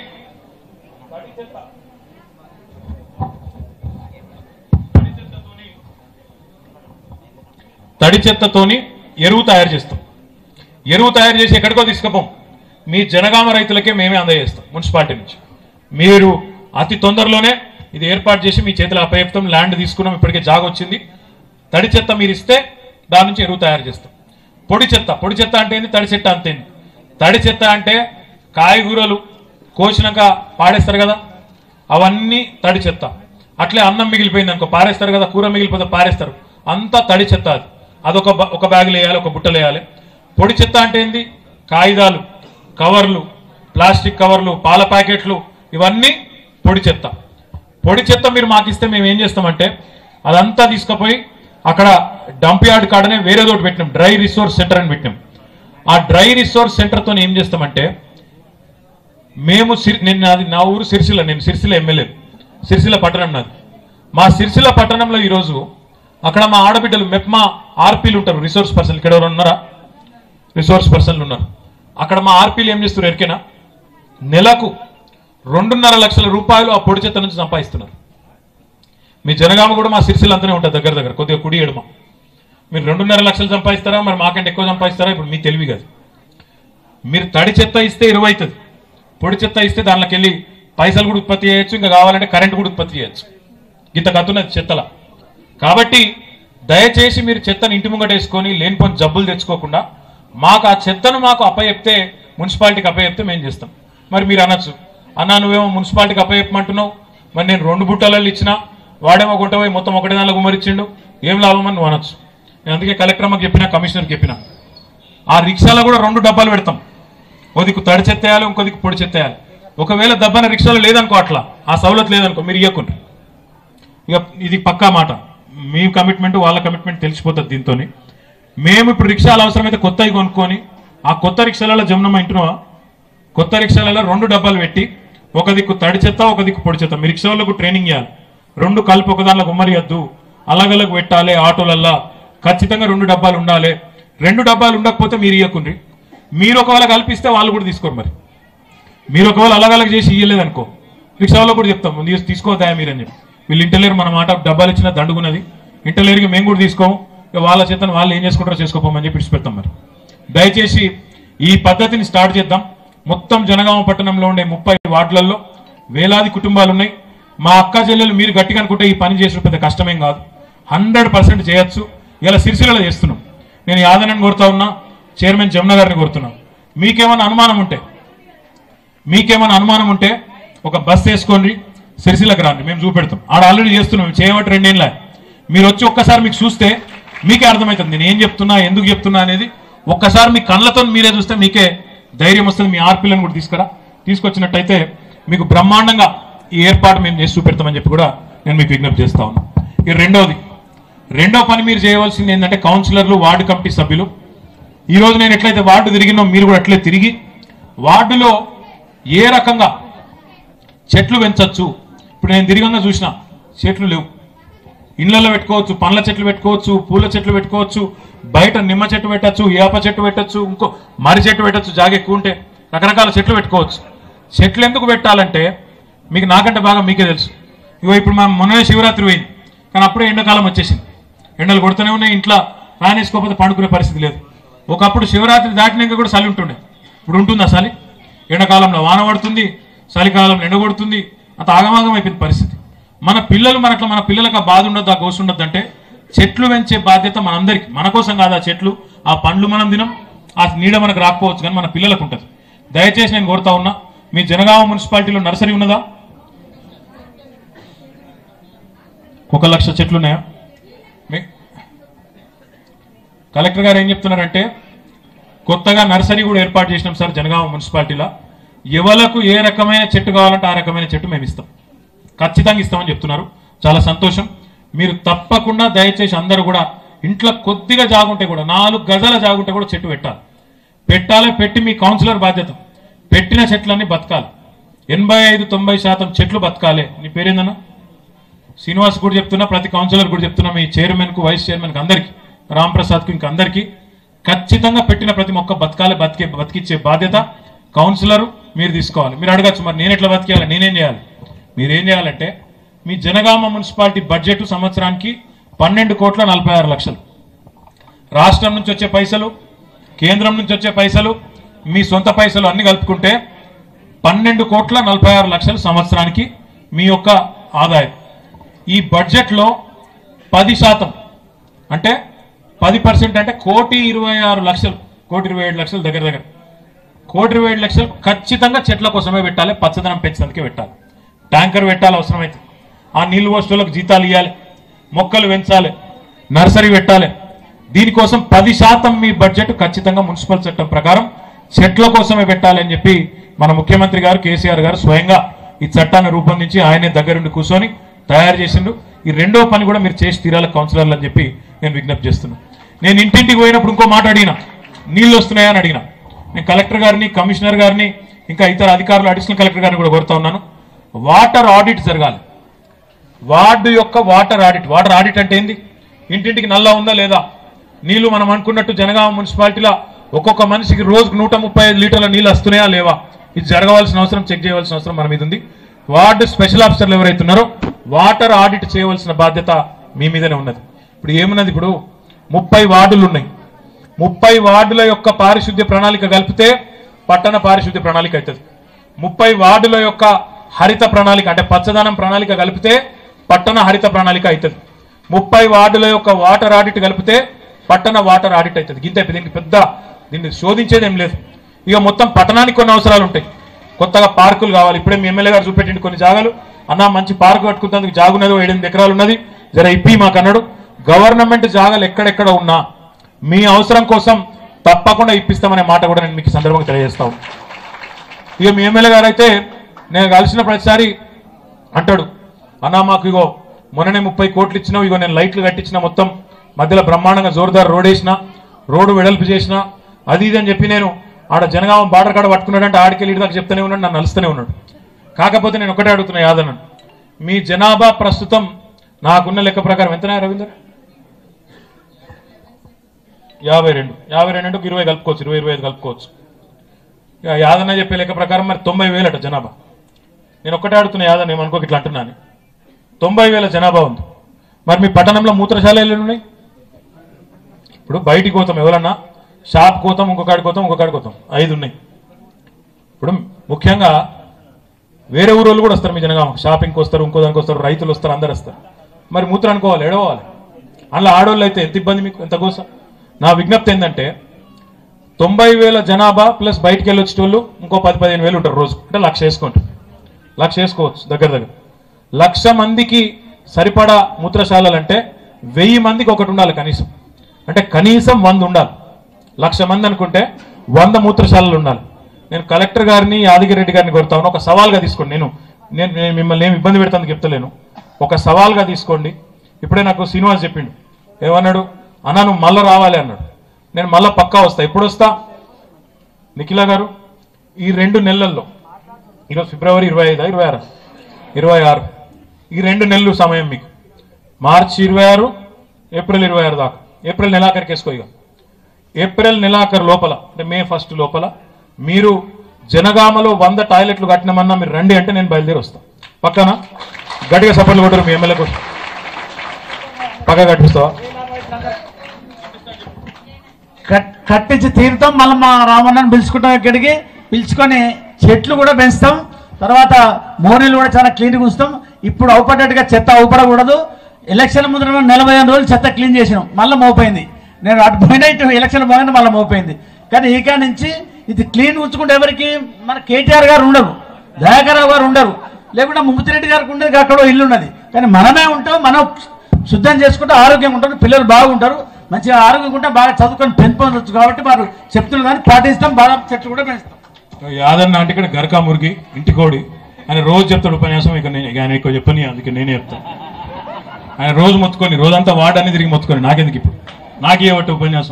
Speaker 1: తడి చెత్తతోని ఎరువు తయారు చేస్తాం ఎరువు తయారు చేసి ఎక్కడికో తీసుకుపోం మీ జనగామ రైతులకే మేమే అందజేస్తాం మున్సిపాలిటీ నుంచి మీరు అతి తొందరలోనే ఇది ఏర్పాటు చేసి మీ చేతిలో అపయప్తం ల్యాండ్ తీసుకున్నాం ఇప్పటికే జాగ వచ్చింది తడి చెత్త మీరు ఇస్తే దాని నుంచి ఎరువు తయారు చేస్తాం పొడి చెత్త పొడి చెత్త అంటే ఏంది తడి చెత్త అంతే తడి చెత్త అంటే కాయగూరలు కోసినాక పాడేస్తారు కదా అవన్నీ తడి చెత్త అట్లే అన్నం మిగిలిపోయింది అనుకో పారేస్తారు కదా కూర మిగిలిపోతే పారేస్తారు అంతా తడి చెత్త అది అదొక బ- ఒక బ్యాగులు వేయాలి ఒక బుట్టలు వేయాలి పొడి చెత్త అంటే ఏంది కాగితాలు కవర్లు ప్లాస్టిక్ కవర్లు పాల ప్యాకెట్లు ఇవన్నీ పొడి చెత్త పొడి చెత్త మీరు మాకు ఇస్తే మేము ఏం చేస్తామంటే అదంతా తీసుకుపోయి అక్కడ డంప్ యార్డ్ కాడనే వేరే చోటు పెట్టినాం డ్రై రిసోర్స్ సెంటర్ అని పెట్టినాం ఆ డ్రై రిసోర్స్ సెంటర్తో ఏం చేస్తామంటే మేము సిరి నేను నాది నా ఊరు సిరిసిల్ల నేను సిరిసిల్ల ఎమ్మెల్యే సిరిసిల్ల పట్టణం నాది మా సిరిసిల్ల పట్టణంలో ఈరోజు అక్కడ మా ఆడబిడ్డలు మెప్మా ఆర్పీలు ఉంటారు రిసోర్స్ పర్సన్ ఇక్కడ ఎవరు ఉన్నారా రిసోర్స్ పర్సన్లు ఉన్నారు అక్కడ మా ఆర్పీలు ఏం చేస్తారు ఎరికేనా నెలకు రెండున్నర లక్షల రూపాయలు ఆ పొడి చెత్త నుంచి సంపాదిస్తున్నారు మీ జనగామ కూడా మా సిరిసిల్ల అంతనే ఉంటుంది దగ్గర దగ్గర కొద్దిగా కుడి ఎడమ మీరు రెండున్నర లక్షలు సంపాదిస్తారా మరి మాకంటే ఎక్కువ సంపాదిస్తారా ఇప్పుడు మీ తెలివి కాదు మీరు తడి చెత్త ఇస్తే ఇరవై అవుతుంది పొడి చెత్త ఇస్తే దానిలోకి వెళ్ళి పైసలు కూడా ఉత్పత్తి చేయొచ్చు ఇంకా కావాలంటే కరెంట్ కూడా ఉత్పత్తి చేయొచ్చు ఇంత కత్తున్నది చెత్తల కాబట్టి దయచేసి మీరు చెత్తను ఇంటి ముంగట వేసుకొని లేనిపోని జబ్బులు తెచ్చుకోకుండా మాకు ఆ చెత్తను మాకు అప్పచెప్తే మున్సిపాలిటీకి అప్పచెప్తే మేము చేస్తాం మరి మీరు అనొచ్చు అన్నా నువ్వేమో మున్సిపాలిటీకి అప్పచెప్పమంటున్నావు మరి నేను రెండు బుట్టలలో ఇచ్చినా వాడేమో గుంట పోయి మొత్తం ఒకటి దానిలో గుమరిచ్చిండు ఏం లాభం అని నువ్వు అనొచ్చు నేను అందుకే కలెక్టర్ అమ్మకి చెప్పినా కమిషనర్కి చెప్పినా ఆ రిక్షాలో కూడా రెండు డబ్బాలు పెడతాం ఓ దిక్కు తడి చెత్తేయాలి ఇంకో దిక్కు పొడి చెత్తేయాలి ఒకవేళ దబ్బన రిక్షాలో లేదనుకో అట్లా ఆ సవలత్ లేదనుకో మీరు ఇవ్వకుండ్రి ఇక ఇది పక్కా మాట మీ కమిట్మెంట్ వాళ్ళ కమిట్మెంట్ తెలిసిపోతుంది దీంతో మేము ఇప్పుడు రిక్షాలు అవసరమైతే కొత్తవి కొనుక్కొని ఆ కొత్త రిక్షాలలో జమునమ్మ ఇంటున్నావా కొత్త రిక్షాలలో రెండు డబ్బాలు పెట్టి ఒక దిక్కు తడి చెత్త ఒక దిక్కు పొడి చెత్త మీ రిక్షా వాళ్ళకు ట్రైనింగ్ ఇవ్వాలి రెండు కలిపి ఒక దానిలో గుమ్మరియద్దు అలగలగు పెట్టాలి ఆటోలల్లా ఖచ్చితంగా రెండు డబ్బాలు ఉండాలి రెండు డబ్బాలు ఉండకపోతే మీరు ఇవ్వకుండ్రి మీరు ఒకవేళ కల్పిస్తే వాళ్ళు కూడా తీసుకోరు మరి మీరు ఒకవేళ అలగలగ చేసి ఇయ్యలేదు అనుకో రిక్షా వాళ్ళకు కూడా చెప్తాం "మీరు తీసుకోవద్దా మీరు అని చెప్పి వీళ్ళు ఇంటలేరు మన మాట డబ్బాలు ఇచ్చిన దండుకున్నది ఇంటలేరుకి మేము కూడా తీసుకోము ఇక వాళ్ళ చేతను వాళ్ళు ఏం చేసుకుంటారో చేసుకోపోమని చెప్పి ఇడిచిపెడతాం మరి దయచేసి ఈ పద్ధతిని స్టార్ట్ చేద్దాం మొత్తం జనగామ పట్టణంలో ఉండే ముప్పై వార్డులలో వేలాది కుటుంబాలు ఉన్నాయి మా అక్క చెల్లెలు మీరు గట్టిగా అనుకుంటే ఈ పని చేసిన పెద్ద కష్టమేం కాదు హండ్రెడ్ పర్సెంట్ చేయొచ్చు ఇలా సిరిసిల్లలో చేస్తున్నాం నేను యాదనని కోరుతా ఉన్నా చైర్మన్ జమున గారిని కోరుతున్నాం మీకేమైనా అనుమానం ఉంటే మీకేమైనా అనుమానం ఉంటే ఒక బస్ వేసుకోండి సిరిసిల్లకు రండి మేము చూపెడతాం ఆడ ఆల్రెడీ చేస్తున్నాం మేము చేయబట్టి రెండేళ్ళ మీరు వచ్చి ఒక్కసారి మీకు చూస్తే మీకే అర్థమవుతుంది నేను ఏం చెప్తున్నా ఎందుకు చెప్తున్నా అనేది ఒక్కసారి మీ కళ్ళతో మీరే చూస్తే మీకే ధైర్యం వస్తుంది మీ ఆర్పిల్లను కూడా తీసుకురా తీసుకొచ్చినట్టయితే మీకు బ్రహ్మాండంగా ఈ ఏర్పాటు మేము చేసి చూపెడతామని చెప్పి కూడా నేను మీకు విజ్ఞప్తి చేస్తా ఉన్నాను ఇక రెండోది రెండో పని మీరు చేయవలసింది ఏంటంటే కౌన్సిలర్లు వార్డు కమిటీ సభ్యులు ఈ రోజు నేను ఎట్లయితే వార్డు తిరిగినో మీరు కూడా అట్లే తిరిగి వార్డులో ఏ రకంగా చెట్లు పెంచవచ్చు ఇప్పుడు నేను తిరిగంగా చూసిన చెట్లు లేవు ఇళ్లలో పెట్టుకోవచ్చు పండ్ల చెట్లు పెట్టుకోవచ్చు పూల చెట్లు పెట్టుకోవచ్చు బయట నిమ్మ చెట్టు పెట్టచ్చు ఏప చెట్టు పెట్టచ్చు ఇంకో మర్రి చెట్టు పెట్టచ్చు జాగ ఎక్కువ ఉంటే రకరకాల చెట్లు పెట్టుకోవచ్చు చెట్లు ఎందుకు పెట్టాలంటే మీకు నాకంటే బాగా మీకే తెలుసు ఇగో ఇప్పుడు మనం మొన్ననే శివరాత్రి పోయింది కానీ అప్పుడే ఎండాకాలం వచ్చేసింది ఎండలు కొడుతూనే ఉన్నాయి ఇంట్లో ఫ్యాన్ వేసుకోకపోతే పండుకునే పరిస్థితి లేదు ఒకప్పుడు శివరాత్రి దాటినాక కూడా చలి ఉంటుండే ఇప్పుడు ఉంటుందా చలి ఎండాకాలంలో వాన పడుతుంది చలికాలంలో ఎండ కొడుతుంది అంత ఆగమాగం అయిపోయింది పరిస్థితి మన పిల్లలు మనకు మన పిల్లలకు ఆ బాధ ఉండదు ఆ గోస ఉండదు అంటే చెట్లు పెంచే బాధ్యత మనందరికి మన కోసం కాదు ఆ చెట్లు ఆ పండ్లు మనం తినం ఆ నీడ మనకు రాకపోవచ్చు కానీ మన పిల్లలకు ఉంటుంది దయచేసి నేను కోరుతా ఉన్నా మీ జనగామ మున్సిపాలిటీలో నర్సరీ ఉన్నదా ఒక లక్ష చెట్లు ఉన్నాయా మీ కలెక్టర్ గారు ఏం చెప్తున్నారంటే కొత్తగా నర్సరీ కూడా ఏర్పాటు చేసినాం సార్ జనగామ మున్సిపాలిటీలో ఎవలకు ఏ రకమైన చెట్టు కావాలంటే ఆ రకమైన చెట్టు మేము ఇస్తాం ఖచ్చితంగా ఇస్తామని చెప్తున్నారు చాలా సంతోషం మీరు తప్పకుండా దయచేసి అందరూ కూడా ఇంట్లో కొద్దిగా జాగుంటే కూడా నాలుగు గజాల జాగుంటే కూడా చెట్టు పెట్టాలి పెట్టాలి పెట్టి మీ కౌన్సిలర్ బాధ్యత పెట్టిన చెట్లన్నీ బతకాలి ఎనభై ఐదు తొంభై శాతం చెట్లు బతకాలి నీ పేరేందన్నా శ్రీనివాస్ కూడా చెప్తున్నా ప్రతి కౌన్సిలర్ కూడా చెప్తున్నా మీ చైర్మన్ కు వైస్ చైర్మన్ కు అందరికి రాంప్రసాద్కు ఇంక అందరికీ ఖచ్చితంగా పెట్టిన ప్రతి మొక్క బతకాలి బతికే బతికిచ్చే బాధ్యత కౌన్సిలర్ మీరు తీసుకోవాలి మీరు అడగచ్చు మరి నేను ఎట్లా బతికేయాలి నేనేం చేయాలి మీరేం చేయాలంటే మీ జనగామ మున్సిపాలిటీ బడ్జెట్ సంవత్సరానికి పన్నెండు కోట్ల నలభై ఆరు లక్షలు రాష్ట్రం నుంచి వచ్చే పైసలు కేంద్రం నుంచి వచ్చే పైసలు మీ సొంత పైసలు అన్ని కలుపుకుంటే పన్నెండు కోట్ల నలభై ఆరు లక్షలు సంవత్సరానికి మీ యొక్క ఆదాయం ఈ బడ్జెట్లో పది శాతం అంటే పది పర్సెంట్ అంటే కోటి ఇరవై ఆరు లక్షలు కోటి ఇరవై ఏడు లక్షలు దగ్గర దగ్గర కోటి ఇరవై ఏడు లక్షలు ఖచ్చితంగా చెట్ల కోసమే పెట్టాలి పచ్చదనం పెంచడానికి పెట్టాలి ట్యాంకర్ పెట్టాలి అవసరమైతే ఆ నీళ్ళు వస్తువులకు జీతాలు ఇవ్వాలి మొక్కలు పెంచాలి నర్సరీ పెట్టాలి దీనికోసం పది శాతం మీ బడ్జెట్ ఖచ్చితంగా మున్సిపల్ చట్టం ప్రకారం చెట్ల కోసమే పెట్టాలని చెప్పి మన ముఖ్యమంత్రి గారు కేసీఆర్ గారు స్వయంగా ఈ చట్టాన్ని రూపొందించి ఆయనే దగ్గరుండి కూర్చొని తయారు చేసిండు ఈ రెండో పని కూడా మీరు చేసి తీరాలి కౌన్సిలర్లు అని చెప్పి నేను విజ్ఞప్తి చేస్తున్నాను నేను ఇంటింటికి పోయినప్పుడు ఇంకో మాట అడిగిన నీళ్ళు వస్తున్నాయా అని అడిగిన నేను కలెక్టర్ గారిని కమిషనర్ గారిని ఇంకా ఇతర అధికారులు అడిషనల్ కలెక్టర్ గారిని కూడా కోరుతా ఉన్నాను వాటర్ ఆడిట్ జరగాలి వార్డు యొక్క వాటర్ ఆడిట్ వాటర్ ఆడిట్ అంటే ఏంది ఇంటింటికి నల్లా ఉందా లేదా నీళ్లు మనం అనుకున్నట్టు జనగామ మున్సిపాలిటీలో ఒక్కొక్క మనిషికి రోజుకు నూట ముప్పై ఐదు లీటర్ల నీళ్ళు వస్తున్నాయా లేవా ఇది జరగవలసిన అవసరం చెక్ చేయవలసిన అవసరం మన మీద ఉంది వార్డు స్పెషల్ ఆఫీసర్లు ఎవరైతే ఉన్నారో వాటర్ ఆడిట్ చేయవలసిన బాధ్యత మీ మీదనే ఉన్నది ఇప్పుడు ఏమున్నది ఇప్పుడు ముప్పై వార్డులు ఉన్నాయి ముప్పై వార్డుల యొక్క పారిశుద్ధ్య ప్రణాళిక కలిపితే పట్టణ పారిశుద్ధ్య ప్రణాళిక అవుతుంది ముప్పై వార్డుల యొక్క హరిత ప్రణాళిక అంటే పచ్చదనం ప్రణాళిక కలిపితే పట్టణ హరిత ప్రణాళిక అవుతుంది ముప్పై వార్డుల యొక్క వాటర్ ఆడిట్ కలిపితే పట్టణ వాటర్ ఆడిట్ అవుతుంది గింత దీనికి పెద్ద దీన్ని శోధించేది ఏం లేదు ఇక మొత్తం పట్టణానికి కొన్ని అవసరాలు ఉంటాయి కొత్తగా పార్కులు కావాలి ఇప్పుడే మీ ఎమ్మెల్యే గారు చూపెట్టింది కొన్ని జాగాలు అన్న మంచి పార్కు కట్టుకుంటందుకు జాగున్నది ఓ ఎనిమిది ఎకరాలు ఉన్నది జర ఇప్పి మాకు అన్నాడు గవర్నమెంట్ జాగాలు ఎక్కడెక్కడ ఉన్నా మీ అవసరం కోసం తప్పకుండా ఇప్పిస్తామనే మాట కూడా నేను మీకు ఈ సందర్భంగా తెలియజేస్తాను ఇక మీ ఎమ్మెల్యే గారు అయితే నేను కలిసిన ప్రతిసారి అంటాడు అన్నా మాకు ఇగో మొన్ననే ముప్పై కోట్లు ఇచ్చినావు ఇగో నేను లైట్లు కట్టించిన మొత్తం మధ్యలో బ్రహ్మాండంగా జోరుదార్ రోడ్ వేసిన రోడ్డు వెడల్పు చేసిన అది ఇది అని చెప్పి నేను ఆడ జనగామ బార్డర్ కాడ పట్టుకున్నాడంటే ఆడికెళ్ళి ఇటు దాకా చెప్తూనే ఉన్నాడు నన్ను అలుస్తూనే ఉన్నాడు కాకపోతే నేను ఒకటే అడుగుతున్నా యాదన్న మీ జనాభా ప్రస్తుతం నాకున్న లెక్క ప్రకారం ఎంతనే రవీందర్ యాభై రెండు యాభై రెండు అంటే ఇరవై కలుపుకోవచ్చు ఇరవై ఇరవై ఐదు కలుపుకోవచ్చు ఇక యాదన్న చెప్పే లెక్క ప్రకారం మరి తొంభై వేలట జనాభా నేను ఒక్కటే అడుగుతున్నా యాదన్న ఏమనుకోక ఇట్లా అంటున్నాను తొంభై వేల జనాభా ఉంది మరి మీ పట్టణంలో మూత్రశాల ఎన్ని ఉన్నాయి ఇప్పుడు బయటికి పోతాం ఎవరన్నా షాప్ కోతాం ఇంకొకటి కోతాం ఇంకొకటి కోతాం ఐదు ఉన్నాయి ఇప్పుడు ముఖ్యంగా వేరే ఊరోళ్ళు కూడా వస్తారు మీ జనగామ షాపింగ్కి వస్తారు ఇంకో దానికి వస్తారు రైతులు వస్తారు అందరు వస్తారు మరి మూత్రం అనుకోవాలి ఎడవాలి అందులో ఆడవాళ్ళు అయితే ఎంత ఇబ్బంది మీకు ఎంత కోసం నా విజ్ఞప్తి ఏంటంటే తొంభై వేల జనాభా ప్లస్ బయటికి వెళ్ళి వచ్చేటోళ్ళు ఇంకో పది పదిహేను వేలు ఉంటారు రోజు అంటే లక్ష వేసుకోండి లక్ష వేసుకోవచ్చు దగ్గర దగ్గర లక్ష మందికి సరిపడా మూత్రశాలలు అంటే వెయ్యి మందికి ఒకటి ఉండాలి కనీసం అంటే కనీసం వంద ఉండాలి లక్ష మంది అనుకుంటే వంద మూత్రశాలలు ఉండాలి నేను కలెక్టర్ గారిని యాదగిరి రెడ్డి గారిని కోరుతాను ఒక సవాల్గా తీసుకోండి నేను నేను నేను మిమ్మల్ని ఏమి ఇబ్బంది పెడతాను చెప్తలేను ఒక సవాల్గా తీసుకోండి ఇప్పుడే నాకు శ్రీనివాస్ చెప్పిండు ఏమన్నాడు అన్నా నువ్వు మళ్ళా రావాలి అన్నాడు నేను మళ్ళా పక్కా వస్తా ఎప్పుడు వస్తా నిఖిల గారు ఈ రెండు నెలల్లో ఈరోజు ఫిబ్రవరి ఇరవై ఐదా ఇరవై ఆరు ఇరవై ఆరు ఈ రెండు నెలలు సమయం మీకు మార్చి ఇరవై ఆరు ఏప్రిల్ ఇరవై ఆరు దాకా ఏప్రిల్ నెలాఖరికి వేసుకో ఇక ఏప్రిల్ నెలాఖరు లోపల అంటే మే ఫస్ట్ లోపల మీరు జనగామలో వంద టాయిలెట్లు కట్టినామన్నా మీరు రండి అంటే నేను బయలుదేరి వస్తాను పక్కన గట్టిగా సపోర్ట్లు కొట్టరు మీ ఎమ్మెల్యే కోసం పక్క కట్టిస్తావా
Speaker 2: కట్- కట్టించి తీరుతాం మళ్ళీ మా రామన్నని పిలుచుకుంటాం ఇక్కడికి పిలుచుకొని చెట్లు కూడా పెంచుతాం తర్వాత మోరీలు కూడా చాలా క్లీన్గా ఉంచుతాం ఇప్పుడు అవుపడ్డట్టుగా చెత్త అవుపడకూడదు ఎలక్షన్ ముందు నలభై ఐదు రోజులు చెత్త క్లీన్ చేసినాం మళ్ళీ మోపోయింది నేను అటు పోయినా ఇటు ఎలక్షన్ పోయినా మళ్ళీ మోపోయింది కానీ ఈకా నుంచి ఇది క్లీన్ ఉంచుకుంటే ఎవరికి మన కేటీఆర్ గారు ఉండరు దయాకరావు గారు ఉండరు లేకుంటే ముమ్మితిరెడ్డి గారికి ఉండేది అక్కడ ఇల్లు ఉన్నది కానీ మనమే ఉంటాం మనం శుద్ధం చేసుకుంటే ఆరోగ్యంగా ఉంటారు పిల్లలు బాగుంటారు మంచిగా ఆరోగ్యంగా ఉంటే బాగా చదువుకొని పెంపొందొచ్చు కాబట్టి వారు చెప్తున్నారు కానీ పాటిస్తాం బాగా చెట్లు కూడా పెంచుతాం
Speaker 1: యాదన్న అంటే ఇక్కడ గరకా మురిగి ఇంటి కోడి ఆయన రోజు చెప్తాడు ఉపన్యాసం ఇక నేను ఇక ఆయన ఎక్కువ చెప్పని అందుకే నేనే చెప్తాను ఆయన రోజు మొత్తుకొని రోజంతా వాడని తిరిగి మొత్తుకొని నాకెందుకు ఇప్పుడు నాకే ఒకటి ఉపన్యాసం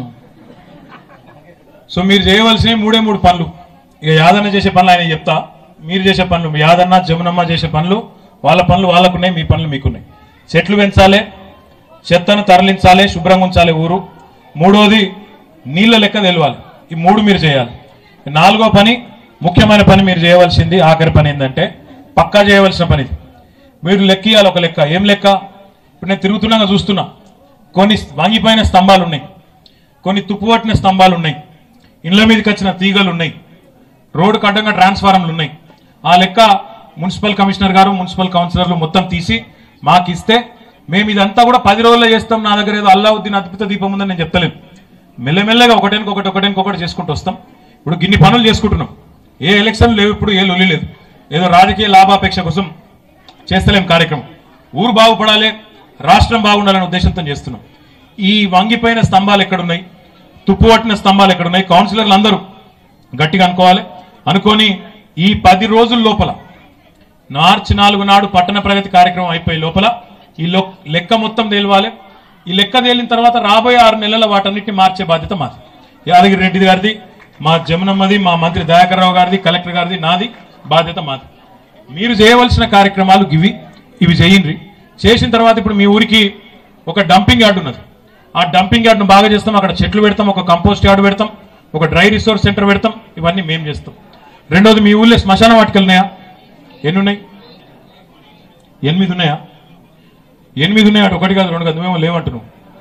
Speaker 1: సో మీరు చేయవలసిన మూడే మూడు పనులు ఇక యాదన్న చేసే పనులు ఆయన చెప్తా మీరు చేసే పనులు మీ యాదన్న జమునమ్మ చేసే పనులు వాళ్ళ పనులు వాళ్ళకున్నాయి మీ పనులు మీకున్నాయి చెట్లు పెంచాలి చెత్తను తరలించాలి శుభ్రంగా ఉంచాలి ఊరు మూడోది నీళ్ళ లెక్క తెలవాలి ఈ మూడు మీరు చేయాలి నాలుగో పని ముఖ్యమైన పని మీరు చేయవలసింది ఆఖరి పని ఏంటంటే పక్కా చేయవలసిన పని ఇది. మీరు లెక్క ఇవ్వాలి ఒక లెక్క ఏం లెక్క ఇప్పుడు నేను తిరుగుతున్నాగా చూస్తున్నా కొన్ని వంగిపోయిన స్తంభాలు ఉన్నాయి కొన్ని తుప్పుపట్టిన స్తంభాలు ఉన్నాయి ఇండ్ల మీదకి వచ్చిన తీగలు ఉన్నాయి రోడ్డు అడ్డంగా ట్రాన్స్ఫార్మర్లు ఉన్నాయి ఆ లెక్క మున్సిపల్ కమిషనర్ గారు మున్సిపల్ కౌన్సిలర్లు మొత్తం తీసి మాకు ఇస్తే మేము ఇదంతా కూడా పది రోజుల్లో చేస్తాం నా దగ్గర ఏదో అల్లావుద్దీన్ అద్భుత దీపం ఉందని నేను చెప్తలేను మెల్లమెల్లగా ఒకటానికి ఒకటి ఒకటానికి ఒకటి చేసుకుంటూ వస్తాం ఇప్పుడు గిన్ని పనులు చేసుకుంటున్నాం ఏ ఎలక్షన్ లేవు ఇప్పుడు ఏ లొల్లి లేదు ఏదో రాజకీయ లాభాపేక్ష కోసం చేస్తలేం కార్యక్రమం ఊరు బాగుపడాలి రాష్ట్రం బాగుండాలనే ఉద్దేశంతో చేస్తున్నాం ఈ వంగిపోయిన స్తంభాలు ఎక్కడున్నాయి తుప్పు పట్టిన స్తంభాలు ఎక్కడున్నాయి కౌన్సిలర్లు అందరూ గట్టిగా అనుకోవాలి అనుకొని ఈ పది రోజుల లోపల మార్చి నాలుగు నాడు పట్టణ ప్రగతి కార్యక్రమం అయిపోయే లోపల ఈ లో- లెక్క మొత్తం తేలవాలి ఈ లెక్క తేలిన తర్వాత రాబోయే ఆరు నెలల వాటన్నిటిని మార్చే బాధ్యత మాది యాదగిరి రెడ్డి గారిది మా జమునమ్మది మా మంత్రి దయాకర్ రావు గారిది కలెక్టర్ గారిది నాది బాధ్యత మాది మీరు చేయవలసిన కార్యక్రమాలు ఇవి ఇవి చేయండి చేసిన తర్వాత ఇప్పుడు మీ ఊరికి ఒక డంపింగ్ యార్డ్ ఉన్నది ఆ డంపింగ్ యార్డ్ను బాగా చేస్తాం అక్కడ చెట్లు పెడతాం ఒక కంపోస్ట్ యార్డ్ పెడతాం ఒక డ్రై రిసోర్స్ సెంటర్ పెడతాం ఇవన్నీ మేము చేస్తాం రెండోది మీ ఊళ్ళో శ్మశాన వాటికలు ఉన్నాయా ఎన్ని ఉన్నాయి ఎనిమిది ఉన్నాయా ఎనిమిది ఉన్నాయి అటు ఒకటి కాదు రెండు కాదు నువ్వేమో లేవంటున్నావు